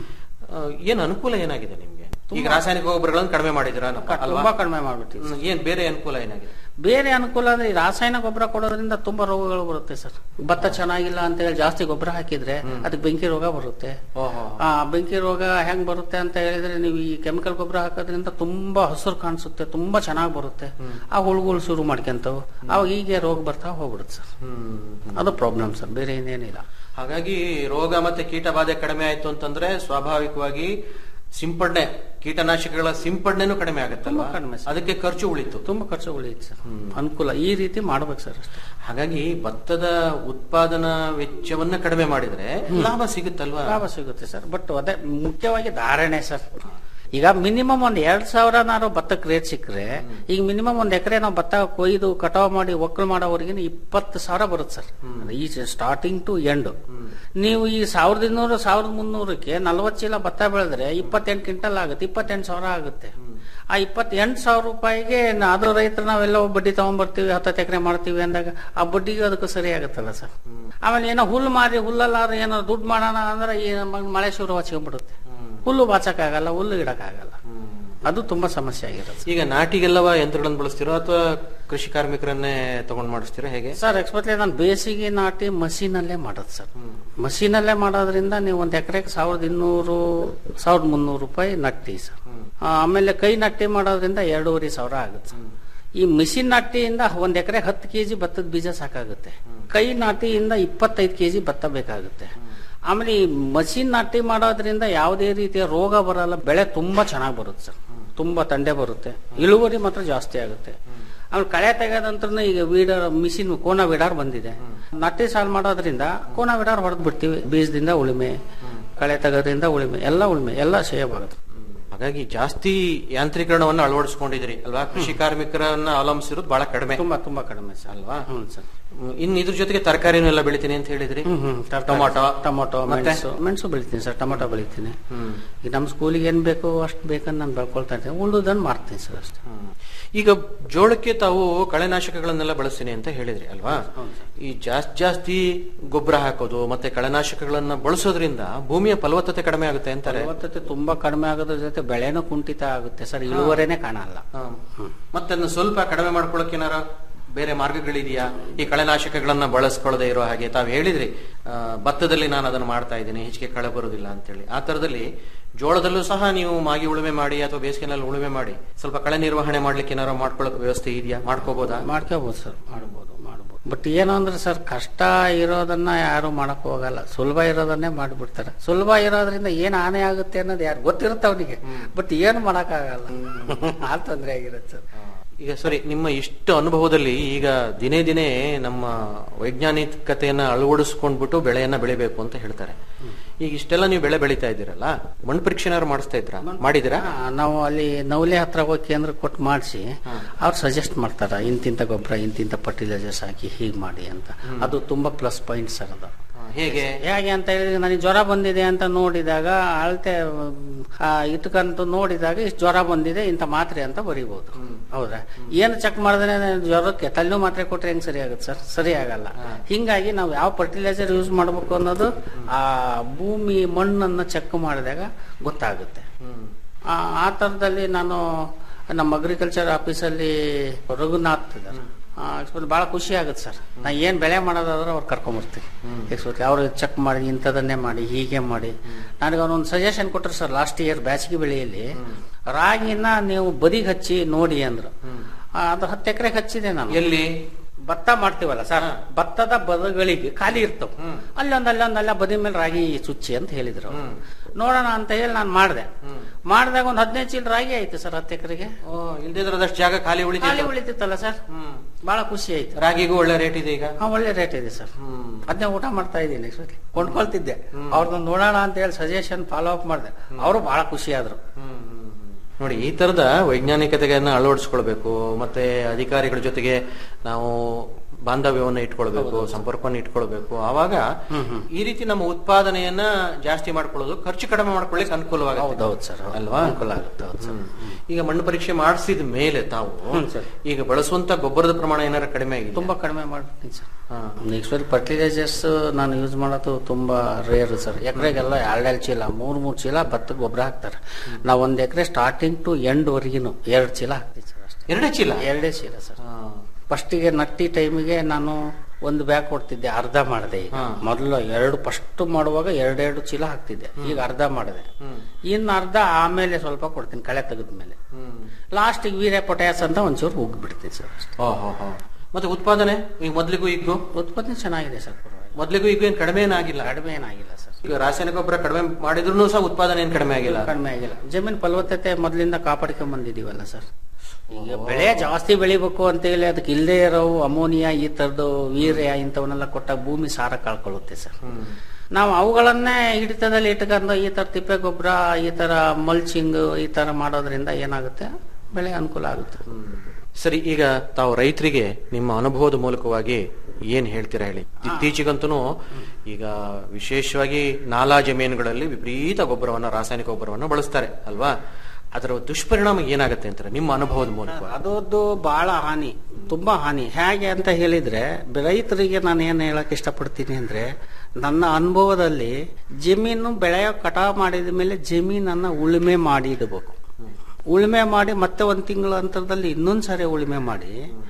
ಆ, ಏನ್ ಅನುಕೂಲ ಏನಾಗಿದೆ ನಿಮ್ಗೆ ಈಗ ರಾಸಾಯನಿಕ ಗೊಬ್ಬರಗಳನ್ನು ಕಡಿಮೆ ಮಾಡಿದಿರ ತುಂಬಾ ಕಡಿಮೆ ಮಾಡ್ಬಿಟ್ಟಿವಿ ಏನ್ ಬೇರೆ ಅನುಕೂಲ ಏನಾಗಿದೆ ಬೇರೆ ಅನುಕೂಲ ಅಂದ್ರೆ ಈ ರಾಸಾಯನಿಕ ಗೊಬ್ಬರ ಕೊಡೋದ್ರಿಂದ ತುಂಬಾ ರೋಗಗಳು ಬರುತ್ತೆ ಸರ್ ಭತ್ತ ಚೆನ್ನಾಗಿಲ್ಲ ಅಂತ ಹೇಳಿ ಜಾಸ್ತಿ ಗೊಬ್ಬರ ಹಾಕಿದ್ರೆ ಅದಕ್ಕೆ ಬೆಂಕಿ ರೋಗ ಬರುತ್ತೆ ಆ ಬೆಂಕಿ ರೋಗ ಹೆಂಗ್ ಬರುತ್ತೆ ಅಂತ ಹೇಳಿದ್ರೆ ನೀವು ಈ ಕೆಮಿಕಲ್ ಗೊಬ್ಬರ ಹಾಕೋದ್ರಿಂದ ತುಂಬಾ ಹಸಿರು ಕಾಣಿಸುತ್ತೆ ತುಂಬಾ ಚೆನ್ನಾಗಿ ಬರುತ್ತೆ ಆ ಹುಳುಗಳು ಶುರು ಮಾಡ್ಕೊಂತವು ಅವಾಗ ಹೀಗೆ ರೋಗ ಬರ್ತಾ ಹೋಗ್ಬಿಡುತ್ತೆ ಸರ್ ಅದು ಪ್ರಾಬ್ಲಮ್ ಸರ್ ಬೇರೆ ಇನ್ನೇನಿಲ್ಲ ಹಾಗಾಗಿ ರೋಗ ಮತ್ತೆ ಕೀಟ ಬಾಧೆ ಕಡಿಮೆ ಆಯ್ತು ಅಂತಂದ್ರೆ ಸ್ವಾಭಾವಿಕವಾಗಿ ಸಿಂಪಡಣೆ ಕೀಟನಾಶಕಗಳ ಸಿಂಪಡಣೆನೂ ಕಡಿಮೆ ಆಗುತ್ತಲ್ವಾ ತುಂಬಾ ಕಡಿಮೆ ಸರ್. ಅದಕ್ಕೆ ಖರ್ಚು ಉಳಿತು ತುಂಬಾ ಖರ್ಚು ಉಳಿಯುತ್ತೆ ಸರ್ ಅನುಕೂಲ ಈ ರೀತಿ ಮಾಡ್ಬೇಕು ಸರ್ ಅಷ್ಟೇ ಹಾಗಾಗಿ ಭತ್ತದ ಉತ್ಪಾದನಾ ವೆಚ್ಚವನ್ನ ಕಡಿಮೆ ಮಾಡಿದ್ರೆ ಲಾಭ ಸಿಗುತ್ತಲ್ವಾ ಲಾಭ ಸಿಗುತ್ತೆ ಸರ್ ಬಟ್ ಅದೇ ಮುಖ್ಯವಾಗಿ ಧಾರಣೆ ಸರ್ ಈಗ ಮಿನಿಮಮ್ ಒಂದ್ ಎರಡ್ ಸಾವಿರ ನಾವು ಭತ್ತಕ್ಕೆ ರೇಟ್ ಸಿಕ್ಕರೆ ಈಗ ಮಿನಿಮಮ್ ಒಂದ್ ಎಕರೆ ನಾವು ಭತ್ತ ಕೊಯ್ದು ಕಟಾವ್ ಮಾಡಿ ಒಕ್ಕಲು ಮಾಡೋವರೆಗೆ ಇಪ್ಪತ್ತು ಸಾವಿರ ಬರುತ್ತೆ ಸರ್ ಈ ಸ್ಟಾರ್ಟಿಂಗ್ ಟು ಎಂಡ್ ನೀವು ಈ ಸಾವಿರದ ಇನ್ನೂರು ಸಾವಿರದ ಮುನ್ನೂರಕ್ಕೆ ನಲ್ವತ್ತು ಚೀಲ ಭತ್ತ ಬೆಳೆದ್ರೆ ಇಪ್ಪತ್ತೆಂಟು ಕ್ವಿಂಟಲ್ ಆಗುತ್ತೆ ಇಪ್ಪತ್ತೆಂಟು ಸಾವಿರ ಆಗುತ್ತೆ ಆ ಇಪ್ಪತ್ತೆಂಟು ಸಾವಿರ ರೂಪಾಯಿಗೆ ನಾ- ಅದು ರೈತರು ನಾವೆಲ್ಲ ಬಡ್ಡಿ ತಗೊಂಡ್ಬರ್ತೀವಿ ಹತ್ತತ್ತು ಎಕರೆ ಮಾಡ್ತೀವಿ ಅಂದಾಗ ಆ ಬಡ್ಡಿಗೆ ಅದಕ್ಕೂ ಸರಿ ಆಗುತ್ತಲ್ಲ ಸರ್ ಆಮೇಲೆ ಏನೋ ಹುಲ್ಲು ಮಾರಿ ಹುಲ್ಲಲ್ಲಾದ್ರೆ ಏನೋ ದುಡ್ಡು ಮಾಡೋಣ ಅಂದ್ರೆ ಈ ಮ- ಮಳೆ ಶುರು ಹಚ್ಕೊಂಡ್ಬಿಡುತ್ತೆ ಹುಲ್ಲು ಬಾಚಕ್ಕಾಗಲ್ಲ ಹುಲ್ಲು ಇಡಕ್ಕಾಗಲ್ಲ ಅದು ತುಂಬಾ ಸಮಸ್ಯೆ ಆಗಿರುತ್ತೆ ಈಗ ನಾಟಿಗೆಲ್ಲವ ಯಂತ್ರಗಳನ್ನು ಬಳಸ್ತಿರೋ ಅಥವಾ ಕೃಷಿ ಕಾರ್ಮಿಕರನ್ನೇ ತಗೊಂಡ್ ಮಾಡಿಸ್ತೀರೋ ಹೇಗೆ ಸರ್ ಎಕ್ಸ್ಪೆಕ್ಟ್ಲಿ ನಾನು ಬೇಸಿಗೆ ನಾಟಿ ಮಷೀನಲ್ಲೇ ಮಾಡೋದು ಸರ್ ಮಷೀನಲ್ಲೇ ಮಾಡೋದ್ರಿಂದ ನೀವು ಒಂದು ಎಕರೆಗೆ ಸಾವಿರದ ಇನ್ನೂರು ಸಾವಿರದ ಮುನ್ನೂರು ರೂಪಾಯಿ ನಟ್ಟಿ ಸರ್ ಆ, ಆಮೇಲೆ ಕೈ ನಟ್ಟಿ ಮಾಡೋದ್ರಿಂದ ಎರಡೂವರೆ ಸಾವಿರ ಆಗುತ್ತೆ ಸರ್ ಈ ಮಿಷಿನ್ ನಾಟಿಯಿಂದ ಒಂದ್ ಎಕರೆ ಹತ್ತು ಕೆಜಿ ಭತ್ತದ ಬೀಜ ಸಾಕಾಗುತ್ತೆ ಕೈ ನಾಟಿಯಿಂದ ಇಪ್ಪತ್ತೈದು ಕೆಜಿ ಭತ್ತ ಬೇಕಾಗುತ್ತೆ ಆಮೇಲೆ ಈ ಮಷಿನ್ ನಾಟಿ ಮಾಡೋದ್ರಿಂದ ಯಾವುದೇ ರೀತಿಯ ರೋಗ ಬರಲ್ಲ ಬೆಳೆ ತುಂಬಾ ಚೆನ್ನಾಗಿ ಬರುತ್ತೆ ಸರ್ ತುಂಬಾ ತಂಡೆ ಬರುತ್ತೆ ಇಳುವರಿ ಮಾತ್ರ ಜಾಸ್ತಿ ಆಗುತ್ತೆ ಆಮೇಲೆ ಕಳೆ ತೆಗೆದ ನಂತರ ಈಗ ವೀಡರ್ ಮಿಷಿನ್ ಕೋನ ವಿಡಾರ್ ಬಂದಿದೆ ನಾಟಿ ಸಾಲ್ ಮಾಡೋದ್ರಿಂದ ಕೋನ ವಿಡಾರ್ ಹೊಡೆದ್ ಬಿಡ್ತೀವಿ ಬೀಜದಿಂದ ಉಳುಮೆ ಕಳೆ ತೆಗೋದ್ರಿಂದ ಉಳುಮೆ ಎಲ್ಲ ಉಳುಮೆ ಎಲ್ಲ ಸೇವ್ ಆಗುತ್ತೆ ಹಾಗಾಗಿ ಜಾಸ್ತಿ ಯಾಂತ್ರೀಕರಣವನ್ನು ಅಳವಡಿಸ್ಕೊಂಡಿದ್ರಿ ಅಲ್ವಾ ಕೃಷಿ ಕಾರ್ಮಿಕರನ್ನ ಅವಲಂಬಿಸಿರೋದು ಬಹಳ ಕಡಿಮೆ ತುಂಬಾ ತುಂಬಾ ಕಡಿಮೆ ಸರ್ ಅಲ್ವಾ ಹ್ಞೂ ಸರ್ ಹ್ಮ್, ಇನ್ನು ಇದ್ರ ಜೊತೆಗೆ ತರಕಾರಿನೂ ಎಲ್ಲ ಬೆಳಿತೀನಿ ಅಂತ ಹೇಳಿದ್ರಿ ಹ್ಮ್ ಹ್ಮ್ ತರ್ಕಾರಿ- ಟೊಮಾಟೊ ಟೊಮೊಟೊ ಮತ್ತೆ? ಮೆಣಸು ಮೆಣಸು ಬೆಳಿತೀನಿ ಸರ್ ಟೊಮೊಟೊ ಬೆಳಿತೀನಿ ಈಗ ನಮ್ಮ ಸ್ಕೂಲಿಗೆ ಏನ್ ಬೇಕು ಅಷ್ಟು ಬೇಕಂತ ನಾನು ಬೆಳ್ಕೊಳ್ತಾ ಇರ್ತೀನಿ ಉಳಿದನ್ನು ಮಾರ್ತೀನಿ ಸರ್ ಅಷ್ಟೇ ಹ್ಮ್. ಈಗ ಜೋಳಕ್ಕೆ ತಾವು ಕಳೆನಾಶಕಗಳನ್ನೆಲ್ಲ ಬಳಸ್ತೀನಿ ಅಂತ ಹೇಳಿದ್ರಿ ಅಲ್ವಾ ಈ ಜಾಸ್ತಿ ಜಾಸ್ತಿ ಗೊಬ್ಬರ ಹಾಕೋದು ಮತ್ತೆ ಕಳೆನಾಶಕಗಳನ್ನ ಬಳಸೋದ್ರಿಂದ ಭೂಮಿಯ ಫಲವತ್ತತೆ ಕಡಿಮೆ ಆಗುತ್ತೆ ಅಂತಾರೆ ಫಲವತ್ತತೆ ತುಂಬಾ ಕಡಿಮೆ ಆಗೋದ್ರ ಜೊತೆ ಬೆಳೆನೂ ಕುಂಠಿತ ಆಗುತ್ತೆ ಸರ್ ಇಳುವರೇನೆ ಕಾಣಲ್ಲ ಮತ್ತೆ ಅದನ್ನ ಸ್ವಲ್ಪ ಕಡಿಮೆ ಮಾಡ್ಕೊಳಕ್ಕೆ ಏನಾರ ಬೇರೆ ಮಾರ್ಗಗಳಿದೆಯಾ ಈ ಕಳೆನಾಶಕಗಳನ್ನ ಬಳಸ್ಕೊಳ್ಳದೆ ಇರೋ ಹಾಗೆ ತಾವು ಹೇಳಿದ್ರಿ ಆ, ಭತ್ತದಲ್ಲಿ ನಾನು ಅದನ್ನ ಮಾಡ್ತಾ ಇದ್ದೀನಿ ಹೆಚ್ಚಿಗೆ ಕಳೆ ಬರುದಿಲ್ಲ ಅಂತೇಳಿ ಆ ತರದಲ್ಲಿ ಜೋಳದಲ್ಲೂ ಸಹ ನೀವು ಮಾಗಿ ಉಳುಮೆ ಮಾಡಿ ಅಥವಾ ಬೇಸಿಗೆನಲ್ಲಿ ಉಳುಮೆ ಮಾಡಿ ಸ್ವಲ್ಪ ಕಳೆ ನಿರ್ವಹಣೆ ಮಾಡ್ಲಿಕ್ಕೆ ಏನಾರ ಮಾಡ್ಕೊಳ್ಳೋಕೆ ವ್ಯವಸ್ಥೆ ಇದೆಯಾ ಮಾಡ್ಕೋಬಹುದಾ ಮಾಡ್ಕೋಬಹುದು ಸರ್ ಮಾಡ್ಬೋದು ಮಾಡ್ಬೋದು ಬಟ್ ಏನು ಅಂದ್ರೆ ಸರ್ ಕಷ್ಟ ಇರೋದನ್ನ ಯಾರು ಮಾಡಕ್ ಹೋಗಲ್ಲ ಸುಲಭ ಇರೋದನ್ನೇ ಮಾಡಿಬಿಡ್ತಾರೆ ಸುಲಭ ಇರೋದ್ರಿಂದ ಏನ್ ಹಾನಿ ಆಗುತ್ತೆ ಅನ್ನೋದು ಯಾರು ಗೊತ್ತಿರುತ್ತೆ ಅವನಿಗೆ ಬಟ್ ಏನು ಮಾಡಕ್ಕಾಗಲ್ಲ ಆ ತೊಂದರೆ ಆಗಿರುತ್ತೆ ಸರ್ ಈಗ ಸರಿ ನಿಮ್ಮ ಇಷ್ಟು ಅನುಭವದಲ್ಲಿ ಈಗ ದಿನೇ ದಿನೇ ನಮ್ಮ ವೈಜ್ಞಾನಿಕತೆಯನ್ನ ಅಳವಡಿಸ್ಕೊಂಡ್ಬಿಟ್ಟು ಬೆಳೆಯನ್ನ ಬೆಳಿಬೇಕು ಅಂತ ಹೇಳ್ತಾರೆ ಈಗ ಇಷ್ಟೆಲ್ಲ ನೀವು ಬೆಳೆ ಬೆಳೀತಾ ಇದ್ದೀರಲ್ಲ ಮಣ್ಣು ಪರೀಕ್ಷೆ ಏನಾದ್ರು ಮಾಡಿಸ್ತಾ ಇದ್ರಾ ಮಾಡಿದಿರಾ ಹಾ, ನಾವು ಅಲ್ಲಿ ನವಲೆ ಹತ್ರ ಹೋಗಿ ಕೇಂದ್ರ ಕೊಟ್ಟು ಮಾಡಿಸಿ ಅವ್ರು ಸಜೆಸ್ಟ್ ಮಾಡ್ತಾರ ಇಂತಿಂತ ಗೊಬ್ಬರ ಇಂತಿಂತ ಫರ್ಟಿಲೈಸರ್ಸ್ ಹಾಕಿ ಹೀಗೆ ಮಾಡಿ ಅಂತ ಅದು ತುಂಬಾ ಪ್ಲಸ್ ಪಾಯಿಂಟ್ ಸರ್ ಅದು ಹೇಗೆ ಹೇಗೆ ಅಂತ ಹೇಳಿದ್ರೆ ನನಗೆ ಜ್ವರ ಬಂದಿದೆ ಅಂತ ನೋಡಿದಾಗ ಅಳತೆ ಆ, ಇಟ್ಕಂತ ನೋಡಿದಾಗ ಇಷ್ಟು ಜ್ವರ ಬಂದಿದೆ ಇಂಥ ಮಾತ್ರೆ ಅಂತ ಬರೀಬಹುದು ಹೌದಾ ಏನು ಚೆಕ್ ಮಾಡಿದ್ರೆ ಜ್ವರಕ್ಕೆ ತಲೆನೋವು ಮಾತ್ರೆ ಕೊಟ್ರೆ ಹೆಂಗ್ ಸರಿ ಆಗುತ್ತೆ ಸರ್ ಸರಿ ಆಗಲ್ಲ ಹಿಂಗಾಗಿ ನಾವು ಯಾವ ಫರ್ಟಿಲೈಸರ್ ಯೂಸ್ ಮಾಡಬೇಕು ಅನ್ನೋದು ಆ ಭೂಮಿ ಮಣ್ಣನ್ನು ಚೆಕ್ ಮಾಡಿದಾಗ ಗೊತ್ತಾಗುತ್ತೆ ಆ ಆ ಥರದಲ್ಲಿ ನಾನು ನಮ್ಮ ಅಗ್ರಿಕಲ್ಚರ್ ಆಫೀಸಲ್ಲಿ ರಘುನಾಥ್ ಇದ್ದಾರೆ ಎಕ್ಸ್ಪೆಕ್ಟ್ ಭಾಳ ಖುಷಿ ಆಗುತ್ತೆ ಸರ್ ನಾ ಏನು ಬೆಳೆ ಮಾಡೋದಾದ್ರೆ ಅವ್ರು ಕರ್ಕೊಂಬರ್ತೀನಿ ಎಕ್ಸ್ಪೆಕ್ಟ್ ಅವರು ಚೆಕ್ ಮಾಡಿ ಇಂಥದನ್ನೇ ಮಾಡಿ ಹೀಗೆ ಮಾಡಿ ನನಗೆ ಅವನೊಂದು ಸಜೆಷನ್ ಕೊಟ್ಟರು ಸರ್ ಲಾಸ್ಟ್ ಇಯರ್ ಬ್ಯಾಸಿಗೆ ಬೆಳೆಯಲ್ಲಿ ರಾಗಿನ ನೀವು ಬದಿಗೆ ಹಚ್ಚಿ ನೋಡಿ ಅಂದ್ರು ಆ, ಅದು ಹತ್ತು ಎಕರೆಗೆ ಹಚ್ಚಿದೆ ನಾನು ಎಲ್ಲಿ ಭತ್ತ ಮಾಡ್ತೀವಲ್ಲ ಸರ್ ಭತ್ತದ ಬದಗಳಿಗೆ ಖಾಲಿ ಇರ್ತವೆ ಅಲ್ಲೊಂದ್ ಅಲ್ಲೊಂದ್ ಅಲ್ಲ ಬದಿ ಮೇಲೆ ರಾಗಿ ಚುಚ್ಚಿ ಅಂತ ಹೇಳಿದ್ರು ಅವ್ರು. ನೋಡೋಣ ಅಂತ ಹೇಳಿ ನಾನು ಮಾಡಿದೆ ಮಾಡಿದಾಗ ಒಂದು ಹದಿನೈದು ಚೀಲ ರಾಗಿ ಆಯ್ತು ಸರ್ ಹತ್ತು ಎಕರೆಗೆ ಇಲ್ದಿದ್ರದಷ್ಟು ಜಾಗ ಖಾಲಿ ಖಾಲಿ ಉಳಿತಿದೆ ಉಳಿತಿತ್ತಲ್ಲ ಸರ್ ಬಹಳ ಖುಷಿ ಆಯ್ತು ರಾಗಿಗೂ ಒಳ್ಳೆ ರೇಟ್ ಇದೆ ಈಗ ಹಾ ಒಳ್ಳೆ ರೇಟ್ ಇದೆ ಸರ್ ಅದನ್ನೇ ಊಟ ಮಾಡ್ತಾ ಇದ್ದೀನಿ actually. ಕೊಂಡ್ಕೊಳ್ತಿದ್ದೆ ಅವ್ರದ್ದು ನೋಡೋಣ ಅಂತ ಹೇಳಿ ಸಜೆಷನ್ ಫಾಲೋ ಅಪ್ ಮಾಡಿದೆ ಅವರು ಬಹಳ ಖುಷಿ ಆದ್ರು ನೋಡಿ ಈ ತರದ ವೈಜ್ಞಾನಿಕತೆಗಳನ್ನ ಅಳವಡಿಸ್ಕೊಳ್ಬೇಕು ಮತ್ತೆ ಅಧಿಕಾರಿಗಳ ಜೊತೆಗೆ ನಾವು ಬಾಂಧವ್ಯವನ್ನು ಇಟ್ಕೊಳ್ಬೇಕು ಸಂಪರ್ಕವನ್ನು ಇಟ್ಕೊಳ್ಬೇಕು ಆವಾಗ ಈ ರೀತಿ ನಮ್ಮ ಉತ್ಪಾದನೆಯನ್ನ ಜಾಸ್ತಿ ಮಾಡ್ಕೊಳ್ಳೋದು ಖರ್ಚು ಕಡಿಮೆ ಮಾಡ್ಕೊಳ್ಳಿಕ್ಕೆ ಅನುಕೂಲವಾಗುತ್ತೆ ಹೌದೌದು ಸರ್ ಅಲ್ವಾ ಅನುಕೂಲ ಆಗುತ್ತೆ ಹೌದು ಸರ್ ಈಗ ಮಣ್ಣು ಪರೀಕ್ಷೆ ಮಾಡಿಸಿದ ಮೇಲೆ ತಾವು ಸರ್. ಈಗ ಬಳಸುವಂತ ಗೊಬ್ಬರದ ಪ್ರಮಾಣ ಏನಾರ ಕಡಿಮೆ ಆಗಿದೆ ತುಂಬಾ ಕಡಿಮೆ ಮಾಡ್ತೀನಿ ಸರ್ ನೆಕ್ಸ್ಟ್ ಫರ್ಟಿಲೈಸರ್ಸ್ ನಾನು ಯೂಸ್ ಮಾಡೋದು ತುಂಬಾ ರೇರ್ ಸರ್ ಎಕರೆಗೆಲ್ಲ ಎರಡೆರಡು ಚೀಲ ಮೂರ್ ಮೂರ್ ಚೀಲ ಭತ್ತಕ್ಕೆ ಗೊಬ್ಬರ ಹಾಕ್ತಾರೆ ನಾವು ಒಂದ್ ಎಕರೆ ಸ್ಟಾರ್ಟಿಂಗ್ ಟು ಎಂಡ್ ವರೆಗಿನು ಎರಡು ಚೀಲ ಹಾಕ್ತೀವಿ ಸರ್ ಅಷ್ಟೇ ಎರಡೇ ಚೀಲ ಎರಡೇ ಚೀಲ ಸರ್ ಫಸ್ಟಿಗೆ ನಟ್ಟಿ ಟೈಮಿಗೆ ನಾನು ಒಂದು ಬ್ಯಾಗ್ ಕೊಡ್ತಿದ್ದೆ ಅರ್ಧ ಮಾಡಿದೆ ಈಗ ಮೊದಲು ಎರಡು ಫಸ್ಟ್ ಮಾಡುವಾಗ ಎರಡೆರಡು ಚೀಲ ಹಾಕ್ತಿದ್ದೆ ಈಗ ಅರ್ಧ ಮಾಡಿದೆ ಇನ್ನು ಅರ್ಧ ಆಮೇಲೆ ಸ್ವಲ್ಪ ಕೊಡ್ತೀನಿ ಕಳೆ ತೆಗೆದ್ಮೇಲೆ ಲಾಸ್ಟಿಗೆ ವೀರ್ಯ ಪೊಟ್ಯಾಸ್ ಅಂತ ಒಂಚೂರು ಉಗ್ಬಿಡ್ತೀನಿ ಸರ್ ಅಷ್ಟೇ ಓಹೋ ಮತ್ತೆ ಉತ್ಪಾದನೆ ಈಗ ಮೊದ್ಲಿಗೂ ಈಗೂ ಉತ್ಪತ್ತಿ ಚೆನ್ನಾಗಿದೆ ಸರ್ ಪರವಾಗಿಲ್ಲ ಮೊದ್ಲಿಗೂ ಈಗ ಏನ್ ಕಡಿಮೆ ಏನಾಗಿಲ್ಲ ಕಡಿಮೆ ಏನಾಗಿಲ್ಲ ಸರ್ ಈಗ ರಾಸಾಯನಿಕ ಗೊಬ್ಬರ ಕಡಿಮೆ ಮಾಡಿದ್ರು ಸಹ ಉತ್ಪಾದನೆ ಏನ್ ಕಡಿಮೆ ಆಗಿಲ್ಲ ಕಡಿಮೆ ಆಗಿಲ್ಲ ಜಮೀನ್ ಫಲವತ್ತತೆ ಮೊದಲಿಂದ ಕಾಪಾಡ್ಕೊಂಡ್ ಬಂದಿದೀವಲ್ಲ ಸರ್ ಈಗ ಬೆಳೆ ಜಾಸ್ತಿ ಬೆಳಿಬೇಕು ಅಂತ ಹೇಳಿ ಅದಕ್ಕೆ ಇಲ್ಲದೆ ಇರೋವು ಅಮೋನಿಯಾ ಈ ತರದ್ದು ವೀರ್ಯ ಇಂಥವನ್ನೆಲ್ಲ ಕೊಟ್ಟಾಗ ಭೂಮಿ ಸಾರ ಕಳ್ಕೊಳ್ಳುತ್ತೆ ಸರ್ ನಾವು ಅವುಗಳನ್ನೇ ಹಿಡಿತದಲ್ಲಿ ಇಟ್ಕೊಂಡು ಈ ತರ ತಿಪ್ಪೆ ಗೊಬ್ಬರ ಈ ತರ ಮಲ್ಚಿಂಗ್ ಈ ತರ ಮಾಡೋದ್ರಿಂದ ಏನಾಗುತ್ತೆ ಬೆಳೆ ಅನುಕೂಲ ಆಗುತ್ತೆ ಸರಿ ಈಗ ತಾವು ರೈತರಿಗೆ ನಿಮ್ಮ ಅನುಭವದ ಮೂಲಕವಾಗಿ ಏನ್ ಹೇಳ್ತೀರಾ ಹೇಳಿ ಇತ್ತೀಚೆಗಂತೂ ಈಗ ವಿಶೇಷವಾಗಿ ನಾಲಾ ಜಮೀನುಗಳಲ್ಲಿ ವಿಪರೀತ ಗೊಬ್ಬರವನ್ನ ರಾಸಾಯನಿಕ ಗೊಬ್ಬರವನ್ನ ಬಳಸ್ತಾರೆ ಅಲ್ವಾ ಅದರ ದುಷ್ಪರಿಣಾಮ ಏನಾಗುತ್ತೆ ಅಂತಾರೆ ನಿಮ್ಮ ಅನುಭವದ ಮೂಲಕ ಅದೊಂದು ಬಹಳ ಹಾನಿ ತುಂಬಾ ಹಾನಿ ಹೇಗೆ ಅಂತ ಹೇಳಿದ್ರೆ ರೈತರಿಗೆ ನಾನು ಏನ್ ಹೇಳಕ್ ಇಷ್ಟಪಡ್ತೀನಿ ಅಂದ್ರೆ ನನ್ನ ಅನುಭವದಲ್ಲಿ ಜಮೀನು ಬೆಳೆ ಕಟಾವು ಮಾಡಿದ ಮೇಲೆ ಜಮೀನನ್ನ ಉಳುಮೆ ಮಾಡಿ ಇಡಬೇಕು ಉಳುಮೆ ಮಾಡಿ ಮತ್ತೆ ಒಂದು ತಿಂಗಳ ಅಂತರದಲ್ಲಿ ಇನ್ನೊಂದ್ ಸಾರಿ ಉಳುಮೆ ಮಾಡಿ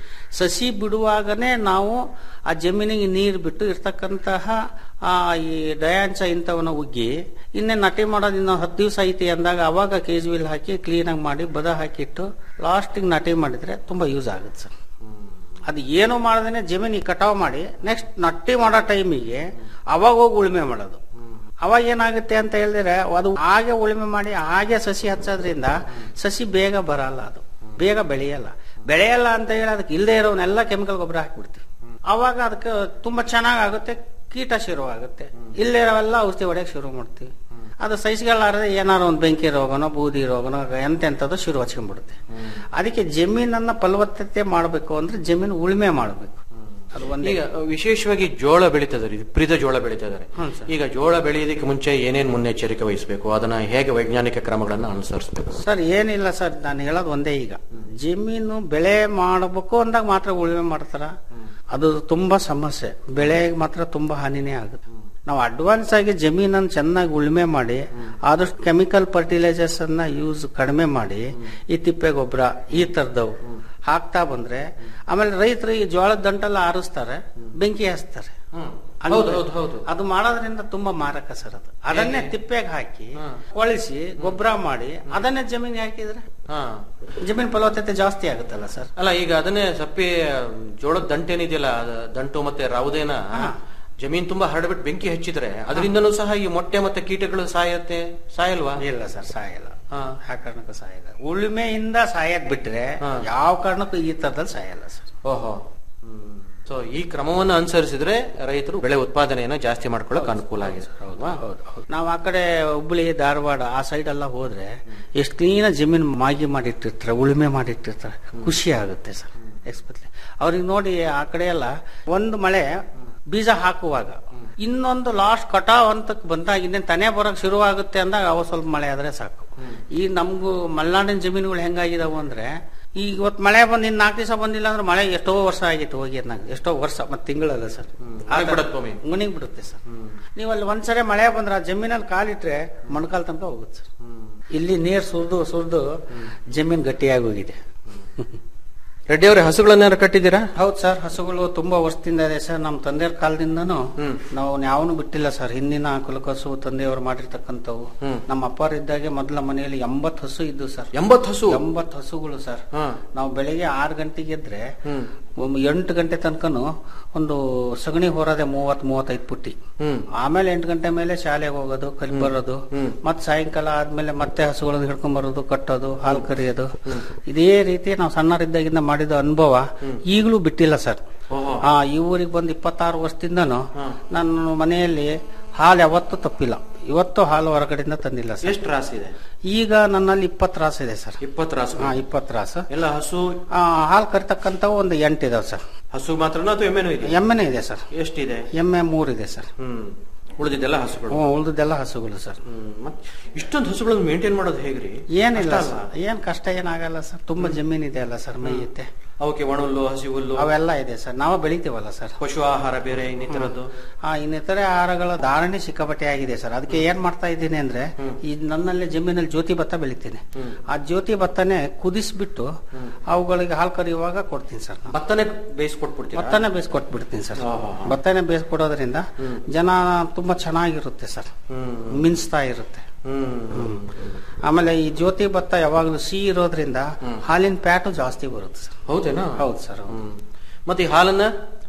ಸಸಿ ಬಿಡುವಾಗನೇ ನಾವು ಆ ಜಮೀನಿಗೆ ನೀರು ಬಿಟ್ಟು ಇರ್ತಕ್ಕಂತಹ ಆ ಈ ಡಯಾಂಚ ಇಂಥವನ್ನ ಉಗ್ಗಿ ಇನ್ನೇ ನಟಿ ಮಾಡೋದು ಇನ್ನು ಹತ್ತು ದಿವಸ ಐತಿ ಅಂದಾಗ ಅವಾಗ ಕೇಜ್ವಿಲ್ ಹಾಕಿ ಕ್ಲೀನಾಗಿ ಮಾಡಿ ಬದ ಹಾಕಿಟ್ಟು ಲಾಸ್ಟಿಗೆ ನಟಿ ಮಾಡಿದ್ರೆ ತುಂಬಾ ಯೂಸ್ ಆಗುತ್ತೆ ಸರ್ ಅದು ಏನು ಮಾಡದೇನೆ ಜಮೀನಿಗೆ ಕಟಾವ್ ಮಾಡಿ ನೆಕ್ಸ್ಟ್ ನಟ್ಟಿ ಮಾಡೋ ಟೈಮಿಗೆ ಅವಾಗ ಹೋಗಿ ಉಳುಮೆ ಮಾಡೋದು ಅವಾಗ ಏನಾಗುತ್ತೆ ಅಂತ ಹೇಳಿದ್ರೆ ಅದು ಹಾಗೆ ಉಳುಮೆ ಮಾಡಿ ಹಾಗೆ ಸಸಿ ಹಚ್ಚೋದ್ರಿಂದ ಸಸಿ ಬೇಗ ಬರಲ್ಲ ಅದು ಬೇಗ ಬೆಳೆಯಲ್ಲ ಬೆಳೆಯಲ್ಲ ಅಂತ ಹೇಳಿ ಅದಕ್ಕೆ ಇಲ್ಲದೆ ಇರೋವನ್ನೆಲ್ಲ ಕೆಮಿಕಲ್ ಗೊಬ್ಬರ ಹಾಕ್ಬಿಡ್ತೀವಿ ಅವಾಗ ಅದಕ್ಕೆ ತುಂಬಾ ಚೆನ್ನಾಗಾಗುತ್ತೆ ಕೀಟ ಶುರುವಾಗುತ್ತೆ ಇಲ್ಲೇ ಇರೋವೆಲ್ಲ ಔಷಧಿ ಹೊಡೆಯಕ್ಕೆ ಶುರು ಮಾಡ್ತೀವಿ ಅದು ಸಹಿಸ್ಕೊಳ್ಳಾರದೆ ಏನಾರು ಒಂದು ಬೆಂಕಿ ರೋಗನೋ ಬೂದಿ ರೋಗನೋ ಎಂತೆಂಥದ್ದು ಶುರು ಹಚ್ಕೊಂಡ್ಬಿಡುತ್ತೆ ಅದಕ್ಕೆ ಜಮೀನನ್ನ ಫಲವತ್ತತೆ ಮಾಡಬೇಕು ಅಂದ್ರೆ ಜಮೀನು ಉಳುಮೆ ಮಾಡಬೇಕು ಅದು ಒಂದೇ ಈಗ ವಿಶೇಷವಾಗಿ ಜೋಳ ಬೆಳೀತಿದ್ದಾರೆ ವಿಪರೀತ ಜೋಳ ಬೆಳೀತಿದ್ದಾರೆ ಹ್ಮ್ ಸರ್. ಈಗ ಜೋಳ ಬೆಳೆಯೋದಕ್ಕೆ ಮುಂಚೆ ಏನೇನ್ ಮುನ್ನೆಚ್ಚರಿಕೆ ವಹಿಸಬೇಕು ಅದನ್ನ ಹೇಗೆ ವೈಜ್ಞಾನಿಕ ಕ್ರಮಗಳನ್ನ ಅನುಸರಿಸಬೇಕು ಸರ್ ಏನಿಲ್ಲ ಸರ್ ನಾನು ಹೇಳೋದು ಒಂದೇ ಈಗ ಜಮೀನು ಬೆಳೆ ಮಾಡಬೇಕು ಅಂದಾಗ ಮಾತ್ರ ಉಳುಮೆ ಮಾಡ್ತಾರ ಅದು ತುಂಬಾ ಸಮಸ್ಯೆ ಬೆಳೆಗೆ ಮಾತ್ರ ತುಂಬಾ ಹಾನಿನೇ ಆಗುತ್ತೆ ನಾವು ಅಡ್ವಾನ್ಸ್ ಆಗಿ ಜಮೀನನ್ನು ಚೆನ್ನಾಗಿ ಉಳುಮೆ ಮಾಡಿ ಆದಷ್ಟು ಕೆಮಿಕಲ್ ಫರ್ಟಿಲೈಸರ್ಸ್ ಅನ್ನ ಯೂಸ್ ಕಡಿಮೆ ಮಾಡಿ ಈ ತಿಪ್ಪೆ ಗೊಬ್ಬರ ಈ ತರದವು ಹಾಕ್ತಾ ಬಂದ್ರೆ ಆಮೇಲೆ ರೈತರು ಈ ಜೋಳದ ದಂಟೆಲ್ಲ ಆರಿಸ್ತಾರೆ ಬೆಂಕಿ ಹಚ್ತಾರೆ ಹೌದು ಹೌದು ಹೌದು ಅದು ಮಾಡೋದ್ರಿಂದ ತುಂಬಾ ಮಾರಕ ಸರ್ ಅದು ಅದನ್ನೇ ತಿಪ್ಪೆಗೆ ಹಾಕಿ ಕೊಳಿಸಿ ಗೊಬ್ಬರ ಮಾಡಿ ಅದನ್ನೇ ಜಮೀನಿಗೆ ಹಾಕಿದ್ರೆ ಹಾ ಜಮೀನ್ ಫಲವತ್ತತೆ ಜಾಸ್ತಿ ಆಗುತ್ತಲ್ಲ ಸರ್ ಅಲ್ಲ ಈಗ ಅದನ್ನೇ ಸಪ್ಪೆ ಜೋಳದ ದಂಟೇನಿದೆಯಲ್ಲ ಅದ ದಂಟು ಮತ್ತೆ ರೌದೇನ ಜಮೀನ್ ತುಂಬಾ ಹರಡ್ಬಿಟ್ಟು ಬೆಂಕಿ ಹಚ್ಚಿದ್ರೆ ಅದರಿಂದನೂ ಸಹ ಈ ಮೊಟ್ಟೆ ಮತ್ತೆ ಕೀಟಗಳು ಸಾಯತ್ತೆ ಸಾಯಲ್ವಾ ಇಲ್ಲ ಸರ್ ಸಾಯಲ್ಲ ಹಾ. ಆ ಕಾರಣಕ್ಕೂ ಸಾಯಲ್ಲ ಉಳುಮೆಯಿಂದ ಸಾಯಕ್ ಬಿಟ್ರೆ ಯಾವ ಕಾರಣಕ್ಕೂ ಈ ತರದಲ್ಲಿ ಸಾಯಲ್ಲ ಸರ್ ಓಹೋ ಸೊ ಈ ಕ್ರಮವನ್ನು ಅನುಸರಿಸಿದ್ರೆ ರೈತರು ಬೆಳೆ ಉತ್ಪಾದನೆಯನ್ನ ಜಾಸ್ತಿ ಮಾಡ್ಕೊಳ್ಳೋಕೆ ಅನುಕೂಲ ಆಗಿದೆ ಹೌದಾ ನಾವು ಆ ಕಡೆ ಹುಬ್ಬಳ್ಳಿ ಧಾರವಾಡ ಆ ಸೈಡ್ ಎಲ್ಲ ಹೋದ್ರೆ ಎಷ್ಟು ಕ್ಲೀನ ಜಮೀನು ಮಾಗಿ ಮಾಡಿಟ್ಟಿರ್ತಾರೆ ಉಳುಮೆ ಮಾಡಿಟ್ಟಿರ್ತಾರೆ ಖುಷಿ ಆಗುತ್ತೆ ಸರ್ ಎಕ್ಸ್ಪೆಕ್ಟ್ಲಿ ಅವ್ರಿಗೆ ನೋಡಿ ಆ ಕಡೆ ಎಲ್ಲ ಒಂದು ಮಳೆ ಬೀಜ ಹಾಕುವಾಗ ಇನ್ನೊಂದು ಲಾಸ್ಟ್ ಕಟಾವ್ ಹಂತಕ್ಕೆ ಬಂದಾಗ ಇನ್ನೇನು ತನೆ ಬರೋಕ್ ಶುರುವಾಗುತ್ತೆ ಅಂದಾಗ ಅವ ಸ್ವಲ್ಪ ಮಳೆ ಆದ್ರೆ ಸಾಕು ಈ ನಮ್ಗೂ ಮಲೆನಾಡಿನ ಜಮೀನುಗಳು ಹೆಂಗಾಗಿದಾವು ಅಂದ್ರೆ ಈಗ ಇವತ್ತು ಮಳೆ ಬಂದು ಇನ್ನು ನಾಲ್ಕು ದಿವಸ ಬಂದಿಲ್ಲ ಅಂದ್ರೆ ಮಳೆ ಎಷ್ಟೋ ವರ್ಷ ಆಗಿತ್ತು ಹೋಗಿ ಅದ್ನಾಗ ಎಷ್ಟೋ ವರ್ಷ ಮತ್ತೆ ತಿಂಗಳಲ್ಲ ಸರ್ ಬಿಡುತ್ತೆ ಒಮ್ಮೆ. ಮುನಿಗ್ ಬಿಡುತ್ತೆ ಸರ್ ನೀವು ಅಲ್ಲಿ ಒಂದ್ಸರಿ ಮಳೆ ಬಂದ್ರೆ ಆ ಜಮೀನಲ್ಲಿ ಕಾಲಿಟ್ರೆ ಮೊಣಕಾಲ್ ತನಕ ಹೋಗುತ್ತೆ ಸರ್ ಇಲ್ಲಿ ನೀರ್ ಸುರಿದು ಸುರಿದು ಜಮೀನ್ ಗಟ್ಟಿಯಾಗಿ ಹೋಗಿದೆ ರೆಡ್ಡಿ ಅವರೇ ಹಸುಗಳನ್ನ ಕಟ್ಟಿದ್ದೀರಾ ಹೌದು ಸರ್ ಹಸುಗಳು ತುಂಬಾ ವರ್ಷದಿಂದ ಇದೆ ಸರ್ ನಮ್ಮ ತಂದೆಯವ್ರ ಕಾಲದಿಂದನೂ ನಾವು ಯಾವನು ಬಿಟ್ಟಿಲ್ಲ ಸರ್ ಹಿಂದಿನ ಕುಲಕಸು ತಂದೆಯವರು ಮಾಡಿರ್ತಕ್ಕಂಥವು ನಮ್ಮ ಅಪ್ಪಾರ ಇದ್ದಾಗೆ ಮೊದಲ ಮನೆಯಲ್ಲಿ ಎಂಬತ್ ಹಸು ಇದ್ದು ಸರ್ ಎಂಬತ್ ಹಸು ಎಂಬತ್ ಹಸುಗಳು ಸರ್ ಹಾ. ನಾವು ಬೆಳಿಗ್ಗೆ ಆರು ಗಂಟೆಗೆ ಎದ್ರೆ ಒಂದು ಎಂಟು ಗಂಟೆ ತನಕನು ಒಂದು ಸಗಣಿ ಹೊರದೆ ಮೂವತ್ ಮೂವತ್ತೈದು ಪುಟ್ಟಿ ಹ್ಮ್. ಆಮೇಲೆ ಎಂಟು ಗಂಟೆ ಮೇಲೆ ಶಾಲೆಗೆ ಹೋಗೋದು ಕಲಿ ಬರೋದು ಮತ್ ಸಾಯಂಕಾಲ ಆದ್ಮೇಲೆ ಮತ್ತೆ ಹಸುಗಳನ್ನು ಹಿಡ್ಕೊಂಡ್ ಬರೋದು ಕಟ್ಟೋದು ಹಾಲು ಕರಿಯೋದು ಇದೇ ರೀತಿ ನಾವು ಸಣ್ಣರಿದ್ದಾಗಿಂದ ಮಾಡಿದ ಅನುಭವ ಈಗಲೂ ಬಿಟ್ಟಿಲ್ಲ ಸರ್ ಆ ಈ ಊರಿಗೆ ಬಂದು ಇಪ್ಪತ್ತಾರು ವರ್ಷದಿಂದನು ನನ್ನ ಮನೆಯಲ್ಲಿ ಹಾಲು ಯಾವತ್ತೂ ತಪ್ಪಿಲ್ಲ ಇವತ್ತು ಹಾಲು ಹೊರಗಡೆಯಿಂದ ತಂದಿಲ್ಲ ಸರ್ ಎಷ್ಟು ರಾಸು ಇದೆ ಈಗ ನನ್ನಲ್ಲಿ ಇಪ್ಪತ್ತು ರಾಸು ಇದೆ ಸರ್ ಇಪ್ಪತ್ತು ರಾಸು ಹಾ ಇಪ್ಪತ್ತು ರಾಸು ಎಲ್ಲ ಹಸು ಆ, ಹಾಲು ಕರಿತಕ್ಕಂತ ಒಂದು ಎಂಟು ಇದಾವೆ ಸರ್ ಹಸು ಮಾತ್ರನಾ ಅಥವಾ ಎಮ್ಮೆನೂ ಇದೆ ಎಮ್ಮೆನೇ ಇದೆ ಸರ್ ಎಷ್ಟಿದೆ ಎಮ್ಮೆ ಮೂರಿದೆ ಸರ್ ಹ್ಮ್ ಉಳಿದಿದ್ದೆಲ್ಲ ಹಸುಗಳು ಹ್ಮ್, ಉಳ್ದಿದ್ದೆಲ್ಲ ಹಸುಗಳು ಸರ್ ಹ್ಮ್. ಮತ್ ಇಷ್ಟೊಂದು ಹಸುಗಳನ್ನು ಮೇಂಟೈನ್ ಮಾಡೋದು ಹೇಗ್ರಿ ಏನಿಲ್ಲ ಕಷ್ಟ ಸರ್ ಏನ್ ಕಷ್ಟ ಏನಾಗಲ್ಲ ಸರ್ ತುಂಬಾ ಜಮೀನ್ ಇದೆ ಅಲ್ಲ ಸರ್ ಮೇಯುತ್ತೆ ಅವಕ್ಕೆ ಒಣಹುಲ್ಲು ಹಸಿ ಹುಲ್ಲು ಅವೆಲ್ಲ ಇದೆ ಸರ್ ನಾವು ಬೆಳಿತೀವಲ್ಲ ಸರ್ ಪಶು ಆಹಾರ ಬೇರೆ ಇನ್ನಿತರದ್ದು ಆ ಇನ್ನಿತರೆ ಆಹಾರಗಳ ಧಾರಣೆ ಸಿಕ್ಕಾಪಟ್ಟೆ ಆಗಿದೆ ಸರ್ ಅದಕ್ಕೆ ಏನ್ ಮಾಡ್ತಾ ಇದ್ದೀನಿ ಅಂದ್ರೆ ಈ ನನ್ನಲ್ಲಿ ಜಮೀನಲ್ಲಿ ಜ್ಯೋತಿ ಭತ್ತ ಬೆಳಿತೀನಿ ಆ ಜ್ಯೋತಿ ಭತ್ತನೇ ಕುದಿಸ್ಬಿಟ್ಟು ಅವುಗಳಿಗೆ ಹಾಲು ಕರೆಯುವಾಗ ಕೊಡ್ತೀನಿ ಸರ್ ನಾನು. ಭತ್ತನೇ ಬೇಯಿಸ್ಕೊಟ್ಬಿಡ್ತೀರಾ ಭತ್ತನೇ ಬೇಯಿಸ್ಕೊಟ್ಬಿಡ್ತೀನಿ ಸರ್ ಭತ್ತನೇ ಬೇಯಿಸ್ಕೊಡೋದ್ರಿಂದ ಜನ ತುಂಬಾ ಚೆನ್ನಾಗಿರುತ್ತೆ ಸರ್ ಮಿನ್ಸ್ತಾ ಇರುತ್ತೆ ಹ್ಮ್ ಆಮೇಲೆ ಈ ಜ್ಯೋತಿ ಭತ್ತ ಯಾವಾಗಲೂ ಸಿಹಿ ಇರೋದ್ರಿಂದ ಹಾಲಿನ ಪ್ಯಾಟು ಜಾಸ್ತಿ ಬರುತ್ತೆ ಸರ್ ಹೌದೇನಾ ಹೌದು ಸರ್ ಹ್ಮ್ ಮತ್ತೆ ಈ ಹಾಲನ್ನ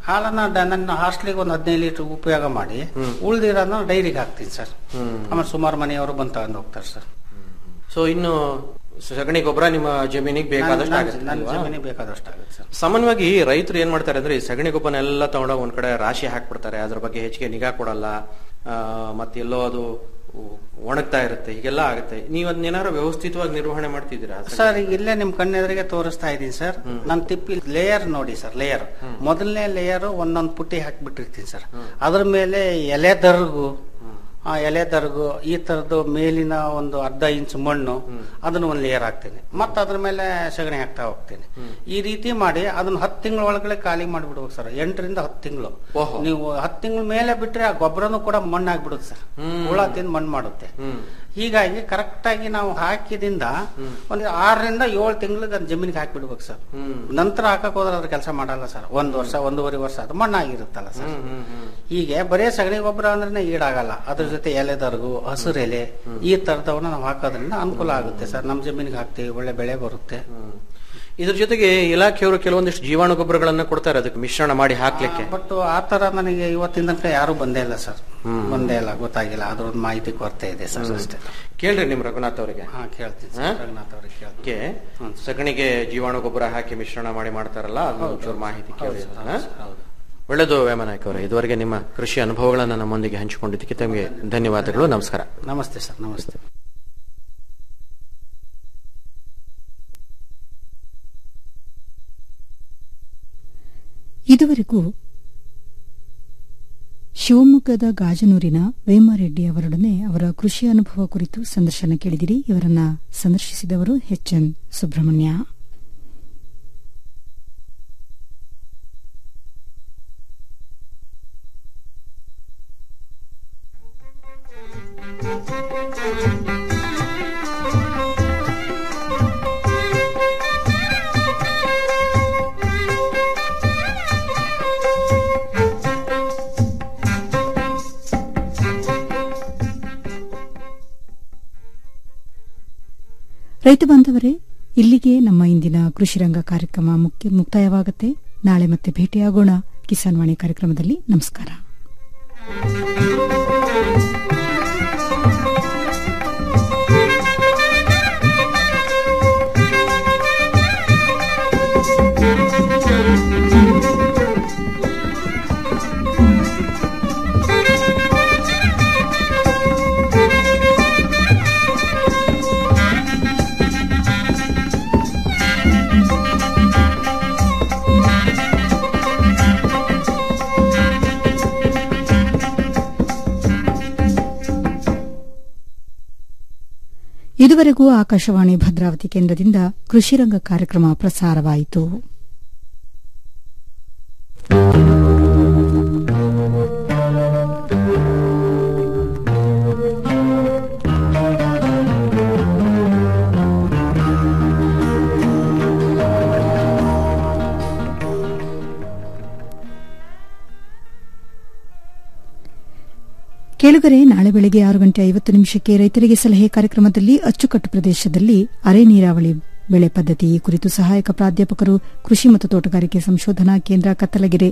ಹಾಲನ್ನ ಡ- ನನ್ನ ಹಾಸ್ಟ್ಲಿಗೆ ಒಂದು ಹದಿನೈದು ಲೀಟರ್ ಉಪಯೋಗ ಮಾಡಿ ಉಳ್ದಿರೋದನ್ನ ಡೈರಿಗೆ ಹಾಕ್ತೀನಿ ಸರ್ ಆಮೇಲೆ ಸುಮಾರು ಮನೆಯವರು ಬಂದು ತಗೊಂಡು ಹೋಗ್ತಾರೆ ಸರ್ ಸೊ ಇನ್ನು ಸಗಣಿ ಗೊಬ್ಬರ ನಿಮ್ಮ ಜಮೀನಿಗೆ ಬೇಕಾದಷ್ಟು ಆಗುತ್ತೆ ನನ್ನ ಅಲ್ವಾ? ಜಮೀನಿಗೆ ಬೇಕಾದಷ್ಟು ಆಗುತ್ತೆ ಸರ್ ಸಾಮಾನ್ಯವಾಗಿ ರೈತರು ಏನ್ ಮಾಡ್ತಾರೆ ಅಂದ್ರೆ ಈ ಸಗಣಿ ಗೊಬ್ಬರನೆಲ್ಲ ತಗೊಂಡೋಗಿ ಒಂದ್ ಕಡೆ ರಾಶಿ ಹಾಕ್ಬಿಡ್ತಾರೆ ಅದ್ರ ಬಗ್ಗೆ ಹೆಚ್ಚಿಗೆ ನಿಗಾ ಕೊಡಲ್ಲ ಆ, ಮತ್ತೆ ಎಲ್ಲೋ ಅದು ಒಣಗ್ತಾ ಇರುತ್ತೆ ಹೀಗೆಲ್ಲ ಆಗುತ್ತೆ ನೀವು ಅದನ್ನ ಏನಾದ್ರು ವ್ಯವಸ್ಥಿತವಾಗಿ ನಿರ್ವಹಣೆ ಮಾಡ್ತಿದ್ದೀರಾ ಸರ್ ಈಗ ಇಲ್ಲೇ ನಿಮ್ ಕಣ್ಣೆದುರಿಗೆ ತೋರಿಸ್ತಾ ಇದ್ದೀನಿ ಸರ್ ನನ್ನ ತಿಪ್ಪಿ ಲೇಯರ್ ನೋಡಿ ಸರ್ ಲೇಯರ್ ಮೊದಲನೇ ಲೇಯರ್ ಒಂದೊಂದು ಪುಟ್ಟಿ ಹಾಕಿಬಿಟ್ಟಿರ್ತೀನಿ ಸರ್ ಅದ್ರ ಮೇಲೆ ಎಲೆ ದರ್ಗು ಆ ಎಲೆ ದರ್ಗು ಈ ತರದ್ದು ಮೇಲಿನ ಒಂದು ಅರ್ಧ ಇಂಚ್ ಮಣ್ಣು ಅದನ್ನ ಒಂದು ಲೇಯರ್ ಹಾಕ್ತೀನಿ ಮತ್ತೆ ಅದ್ರ ಮೇಲೆ ಸಗಣಿ ಹಾಕ್ತಾ ಹೋಗ್ತೀನಿ ಈ ರೀತಿ ಮಾಡಿ ಅದನ್ನ ಹತ್ತು ತಿಂಗಳ ಒಳಗಡೆ ಖಾಲಿ ಮಾಡಿಬಿಡ್ಬೇಕು ಸರ್ ಎಂಟರಿಂದ ಹತ್ತು ತಿಂಗಳು ಓಹೋ. ನೀವು ಹತ್ತು ತಿಂಗಳ ಮೇಲೆ ಬಿಟ್ರೆ ಆ ಗೊಬ್ಬರನು ಕೂಡ ಮಣ್ಣು ಆಗ್ಬಿಡುತ್ತೆ ಸರ್ ಹುಳ ತಿಂದು ಮಣ್ಣು ಮಾಡುತ್ತೆ ಹೀಗಾಗಿ ಕರೆಕ್ಟ್ ಆಗಿ ನಾವು ಹಾಕಿದಿಂದ ಒಂದು ಆರರಿಂದ ಏಳು ತಿಂಗಳಿಗೆ ಅದು ಜಮೀನಿಗೆ ಹಾಕಿಬಿಡ್ಬೇಕು ಸರ್ ನಂತರ ಹಾಕಕ್ ಹೋದ್ರೆ ಅದ್ರ ಕೆಲಸ ಮಾಡಲ್ಲ ಸರ್ ಒಂದ್ ವರ್ಷ ಒಂದೂವರೆ ವರ್ಷ ಅದು ಮಣ್ಣಾಗಿರುತ್ತಲ್ಲ ಸರ್ ಹೀಗೆ ಬರೇ ಸಗಣಿ ಗೊಬ್ಬರ ಅಂದ್ರೆ ಈಡಾಗಲ್ಲ ಅದ್ರ ಜೊತೆ ಎಲೆದರ್ಗು ಹಸಿರು ಎಲೆ ಈ ತರದವನ್ನ ನಾವು ಹಾಕೋದ್ರಿಂದ ಅನುಕೂಲ ಆಗುತ್ತೆ ಸರ್ ನಮ್ಮ ಜಮೀನಿಗೆ ಹಾಕ್ತೀವಿ ಒಳ್ಳೆ ಬೆಳೆ ಬರುತ್ತೆ ಇದ್ರ ಜೊತೆಗೆ ಇಲಾಖೆಯವರು ಕೆಲವೊಂದಿಷ್ಟು ಜೀವಾಣು ಗೊಬ್ಬರಗಳನ್ನ ಕೊಡ್ತಾರೆ ಅದಕ್ಕೆ ಮಿಶ್ರಣ ಮಾಡಿ ಹಾಕ್ಲಿಕ್ಕೆ ಬಟ್ ಆ ತರ ನನಗೆ ಇವತ್ತಿನ ತನಕ ಯಾರು ಬಂದೇ ಇಲ್ಲ ಸರ್ ಬಂದೇ ಇಲ್ಲ ಗೊತ್ತಾಗಿಲ್ಲ ಅದ್ರ ಒಂದು ಮಾಹಿತಿ ಕೊರತೆ ಇದೆ ಸರ್ ಅಷ್ಟೇ ಕೇಳ್ರಿ ನಿಮ್ ರಘುನಾಥ್ ಅವರಿಗೆ ಹಾ ಕೇಳ್ತೀನಿ ಹಾ? ಸರ್ ರಘುನಾಥ್ ಅವ್ರಿಗೆ ಕೇಳ್ತೀನಿ ಕೆ ಸಗಣಿಗೆ ಜೀವಾಣು ಗೊಬ್ಬರ ಹಾಕಿ ಮಿಶ್ರಣ ಮಾಡಿ ಮಾಡ್ತಾರಲ್ಲ ಅದನ್ನ ಒಂಚೂರು ಮಾಹಿತಿ ಕೇಳಿ ಹಾ? ಒಳ್ಳೆಯದು ವೇಮನಾಯಕ್ ಅವರೇ ಇದುವರೆಗೆ ನಿಮ್ಮ ಕೃಷಿ ಅನುಭವಗಳನ್ನ ನಮ್ಮೊಂದಿಗೆ ಹಂಚಿಕೊಂಡಿದ್ದಕ್ಕೆ ತಮಗೆ ಧನ್ಯವಾದಗಳು ನಮಸ್ಕಾರ ನಮಸ್ತೆ ಸರ್ ನಮಸ್ತೆ ಇದುವರೆಗೂ ಶಿವಮೊಗ್ಗದ ಗಾಜನೂರಿನ ವೇಮಾರೆಡ್ಡಿ ಅವರೊಡನೆ ಅವರ ಕೃಷಿ ಅನುಭವ ಕುರಿತು ಸಂದರ್ಶನ ಕೇಳಿದಿರಿ ಇವರನ್ನ ಸಂದರ್ಶಿಸಿದವರು ಎಚ್ ಎನ್ ಸುಬ್ರಹ್ಮಣ್ಯ ರೈತ ಬಾಂಧವರೇ ಇಲ್ಲಿಗೆ ನಮ್ಮ ಇಂದಿನ ಕೃಷಿ ರಂಗ ಕಾರ್ಯಕ್ರಮ ಮುಖ್ಯ ಮುಕ್ತಾಯವಾಗುತ್ತೆ ನಾಳೆ ಮತ್ತೆ ಭೇಟಿಯಾಗೋಣ ಕಿಸಾನ್ ವಾಣಿ ಕಾರ್ಯಕ್ರಮದಲ್ಲಿ ನಮಸ್ಕಾರ ಇದುವರೆಗೂ ಆಕಾಶವಾಣಿ ಭದ್ರಾವತಿ ಕೇಂದ್ರದಿಂದ ಕೃಷಿರಂಗ ಕಾರ್ಯಕ್ರಮ ಪ್ರಸಾರವಾಯಿತು ಕೇಳುಗರೆ ನಾಳೆ ಬೆಳಗ್ಗೆ ಆರು ಗಂಟೆ ಐವತ್ತು ನಿಮಿಷಕ್ಕೆ ರೈತರಿಗೆ ಸಲಹೆ ಕಾರ್ಯಕ್ರಮದಲ್ಲಿ ಅಚ್ಚುಕಟ್ಟು ಪ್ರದೇಶದಲ್ಲಿ ಅರೆ ನೀರಾವಳಿ ಬೆಳೆ ಪದ್ಧತಿ ಈ ಕುರಿತು ಸಹಾಯಕ ಪ್ರಾಧ್ಯಾಪಕರು ಕೃಷಿ ಮತ್ತು ತೋಟಗಾರಿಕೆ ಸಂಶೋಧನಾ ಕೇಂದ್ರ ಕತ್ತಲಗೆರೆ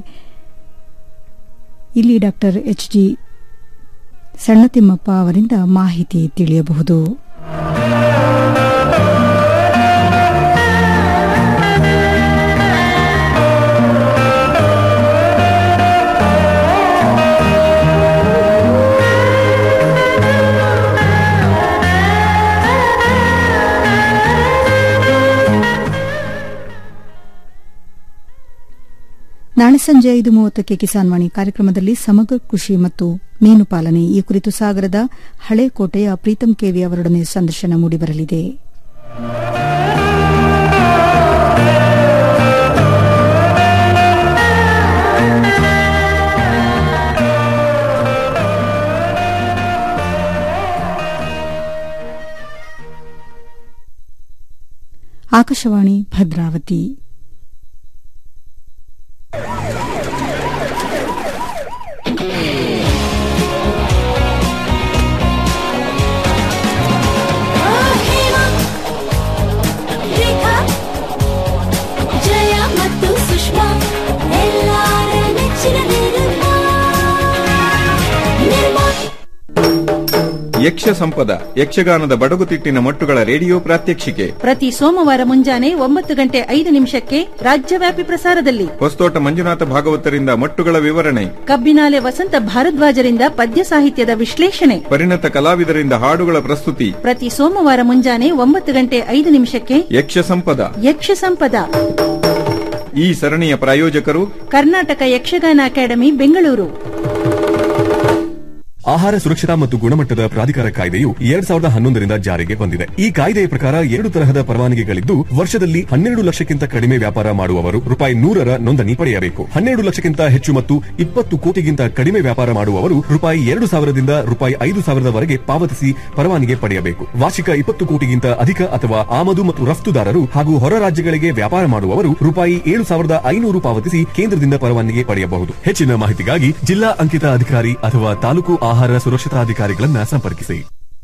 ಇಲ್ಲಿ ಡಾಕ್ಟರ್ ಎಚ್ ಜಿ ಸಣ್ಣತಿಮ್ಮಪ್ಪ ಅವರಿಂದ ಮಾಹಿತಿ ತಿಳಿಯಬಹುದು ನಾಳೆ ಸಂಜೆ ಐದು ಮೂವತ್ತಕ್ಕೆ ಕಿಸಾನ್ ವಾಣಿ ಕಾರ್ಯಕ್ರಮದಲ್ಲಿ ಸಮಗ್ರ ಕೃಷಿ ಮತ್ತು ಮೀನು ಪಾಲನೆ ಈ ಕುರಿತು ಸಾಗರದ ಹಳೆ ಕೋಟೆಯ ಪ್ರೀತಂ ಕೆವಿ ಅವರೊಡನೆ ಸಂದರ್ಶನ ಮೂಡಿಬರಲಿದೆ ಆಕಾಶವಾಣಿ ಭದ್ರಾವತಿ ರೇಖಾ ಜಯ ಮತ್ತು ಸುಷ್ಮಾ ಎಲ್ಲಾರ ಯಕ್ಷ ಸಂಪದ ಯಕ್ಷಗಾನದ ಬಡಗುತಿಟ್ಟಿನ ಮಟ್ಟುಗಳ ರೇಡಿಯೋ ಪ್ರಾತ್ಯಕ್ಷಿಕೆ ಪ್ರತಿ ಸೋಮವಾರ ಮುಂಜಾನೆ ಒಂಬತ್ತು ಗಂಟೆ ಐದು ನಿಮಿಷಕ್ಕೆ ರಾಜ್ಯವ್ಯಾಪಿ ಪ್ರಸಾರದಲ್ಲಿ ಹೊಸತೋಟ ಮಂಜುನಾಥ ಭಾಗವತರಿಂದ ಮಟ್ಟುಗಳ ವಿವರಣೆ ಕಬ್ಬಿನಾಲೆ ವಸಂತ ಭಾರದ್ವಾಜರಿಂದ ಪದ್ಯ ಸಾಹಿತ್ಯದ ವಿಶ್ಲೇಷಣೆ ಪರಿಣತ ಕಲಾವಿದರಿಂದ ಹಾಡುಗಳ ಪ್ರಸ್ತುತಿ ಪ್ರತಿ ಸೋಮವಾರ ಮುಂಜಾನೆ ಒಂಬತ್ತು ಗಂಟೆ ಐದು ನಿಮಿಷಕ್ಕೆ ಯಕ್ಷ ಸಂಪದ ಯಕ್ಷ ಸಂಪದ ಈ ಸರಣಿಯ ಪ್ರಾಯೋಜಕರು ಕರ್ನಾಟಕ ಯಕ್ಷಗಾನ ಅಕಾಡೆಮಿ ಬೆಂಗಳೂರು ಆಹಾರ ಸುರಕ್ಷತಾ ಮತ್ತು ಗುಣಮಟ್ಟದ ಪ್ರಾಧಿಕಾರ ಕಾಯ್ದೆಯು ಎರಡ್ ಸಾವಿರದ ಹನ್ನೊಂದರಿಂದ ಜಾರಿಗೆ ಬಂದಿದೆ ಈ ಕಾಯ್ದೆಯ ಪ್ರಕಾರ ಎರಡು ತರಹದ ಪರವಾನಗಿಗಳಿದ್ದು ವರ್ಷದಲ್ಲಿ ಹನ್ನೆರಡು ಲಕ್ಷಕ್ಕಿಂತ ಕಡಿಮೆ ವ್ಯಾಪಾರ ಮಾಡುವವರು ರೂಪಾಯಿ ನೂರರ ನೋಂದಣಿ ಪಡೆಯಬೇಕು ಹನ್ನೆರಡು ಲಕ್ಷಕ್ಕಿಂತ ಹೆಚ್ಚು ಮತ್ತು ಇಪ್ಪತ್ತು ಕೋಟಿಗಿಂತ ಕಡಿಮೆ ವ್ಯಾಪಾರ ಮಾಡುವವರು ರೂಪಾಯಿ ಎರಡು ಸಾವಿರದಿಂದ ರೂಪಾಯಿ ಐದು ಸಾವಿರದವರೆಗೆ ಪಾವತಿಸಿ ಪರವಾನಗಿ ಪಡೆಯಬೇಕು ವಾರ್ಷಿಕ ಇಪ್ಪತ್ತು ಕೋಟಿಗಿಂತ ಅಧಿಕ ಅಥವಾ ಆಮದು ಮತ್ತು ರಫ್ತುದಾರರು ಹಾಗೂ ಹೊರ ರಾಜ್ಯಗಳಿಗೆ ವ್ಯಾಪಾರ ಮಾಡುವವರು ರೂಪಾಯಿ ಏಳು ಸಾವಿರದ ಐನೂರು ಪಾವತಿಸಿ ಕೇಂದ್ರದಿಂದ ಪರವಾನಗಿ ಪಡೆಯಬಹುದು ಹೆಚ್ಚಿನ ಮಾಹಿತಿಗಾಗಿ ಜಿಲ್ಲಾ ಅಂಕಿತ ಅಧಿಕಾರಿ ಅಥವಾ ತಾಲೂಕು ಆಹಾರ ಸುರಕ್ಷತಾಧಿಕಾರಿಗಳನ್ನ ಸಂಪರ್ಕಿಸಿ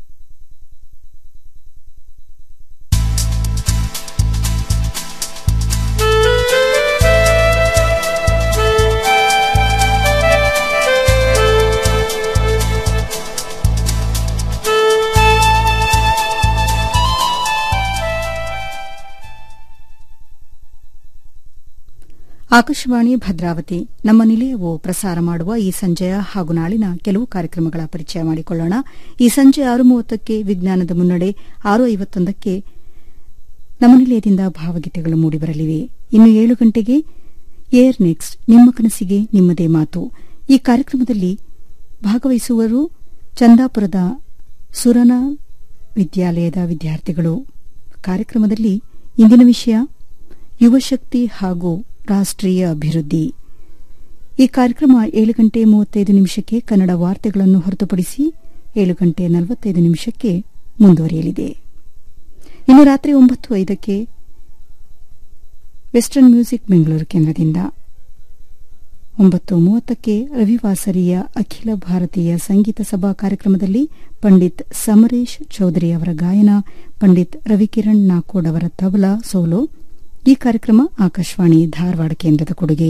ಆಕಾಶವಾಣಿ ಭದ್ರಾವತಿ ನಮ್ಮ ನಿಲಯವು ಪ್ರಸಾರ ಮಾಡುವ ಈ ಸಂಜೆಯ ಹಾಗೂ ನಾಳಿನ ಕೆಲವು ಕಾರ್ಯಕ್ರಮಗಳ ಪರಿಚಯ ಮಾಡಿಕೊಳ್ಳೋಣ ಈ ಸಂಜೆ ಆರು ಮೂವತ್ತಕ್ಕೆ ವಿಜ್ಞಾನದ ಮುನ್ನಡೆ ಆರು ಐವತ್ತೊಂದಕ್ಕೆ ನಮ್ಮ ನಿಲಯದಿಂದ ಭಾವಗೀತೆಗಳು ಮೂಡಿಬರಲಿವೆ ಇನ್ನು ಏಳು ಗಂಟೆಗೆ ಏರ್ ನೆಕ್ಸ್ಟ್ ನಿಮ್ಮ ಕನಸಿಗೆ ನಿಮ್ಮದೇ ಮಾತು ಈ ಕಾರ್ಯಕ್ರಮದಲ್ಲಿ ಭಾಗವಹಿಸುವರು ಚಂದಾಪುರದ ಸುರನ ವಿದ್ಯಾಲಯದ ವಿದ್ಯಾರ್ಥಿಗಳು ಕಾರ್ಯಕ್ರಮದಲ್ಲಿ ಇಂದಿನ ವಿಷಯ ಯುವಶಕ್ತಿ ಹಾಗೂ ರಾಷ್ಟ್ರೀಯ ಅಭಿವೃದ್ಧಿ ಈ ಕಾರ್ಯಕ್ರಮ ಏಳು ಗಂಟೆ ಮೂವತ್ತೈದು ನಿಮಿಷಕ್ಕೆ ಕನ್ನಡ ವಾರ್ತೆಗಳನ್ನು ಹೊರತುಪಡಿಸಿ ಏಳು ಗಂಟೆ ನಲವತ್ತೈದು ನಿಮಿಷಕ್ಕೆ ಮುಂದುವರಿಯಲಿದೆ ಇನ್ನು ರಾತ್ರಿ ಒಂಬತ್ತು ಐದಕ್ಕೆ ವೆಸ್ಟರ್ನ್ ಮ್ಯೂಸಿಕ್ ಬೆಂಗಳೂರು ಕೇಂದ್ರದಿಂದ ಒಂಬತ್ತು ಮೂವತ್ತಕ್ಕೆ ರವಿವಾಸರಿಯ ಅಖಿಲ ಭಾರತೀಯ ಸಂಗೀತ ಸಭಾ ಕಾರ್ಯಕ್ರಮದಲ್ಲಿ ಪಂಡಿತ್ ಸಮರೇಶ್ ಚೌಧರಿ ಅವರ ಗಾಯನ ಪಂಡಿತ್ ರವಿಕಿರಣ್ ನಾಕೋಡ್ ಅವರ ತಬಲಾ ಸೋಲೋ ಈ ಕಾರ್ಯಕ್ರಮ ಆಕಾಶವಾಣಿ ಧಾರವಾಡ ಕೇಂದ್ರದ ಕೊಡುಗೆ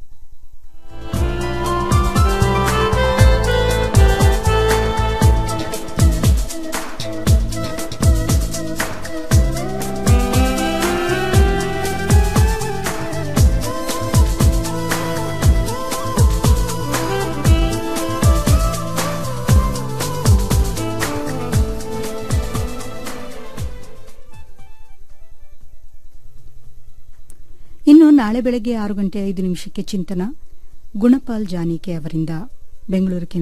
ಇನ್ನು ನಾಳೆ ಬೆಳಗ್ಗೆ ಆರು ಗಂಟೆ ಐದು ನಿಮಿಷಕ್ಕೆ ಚಿಂತನ ಗುಣಪಾಲ್ ಜಾನಿಕೆ ಅವರಿಂದ ಬೆಂಗಳೂರು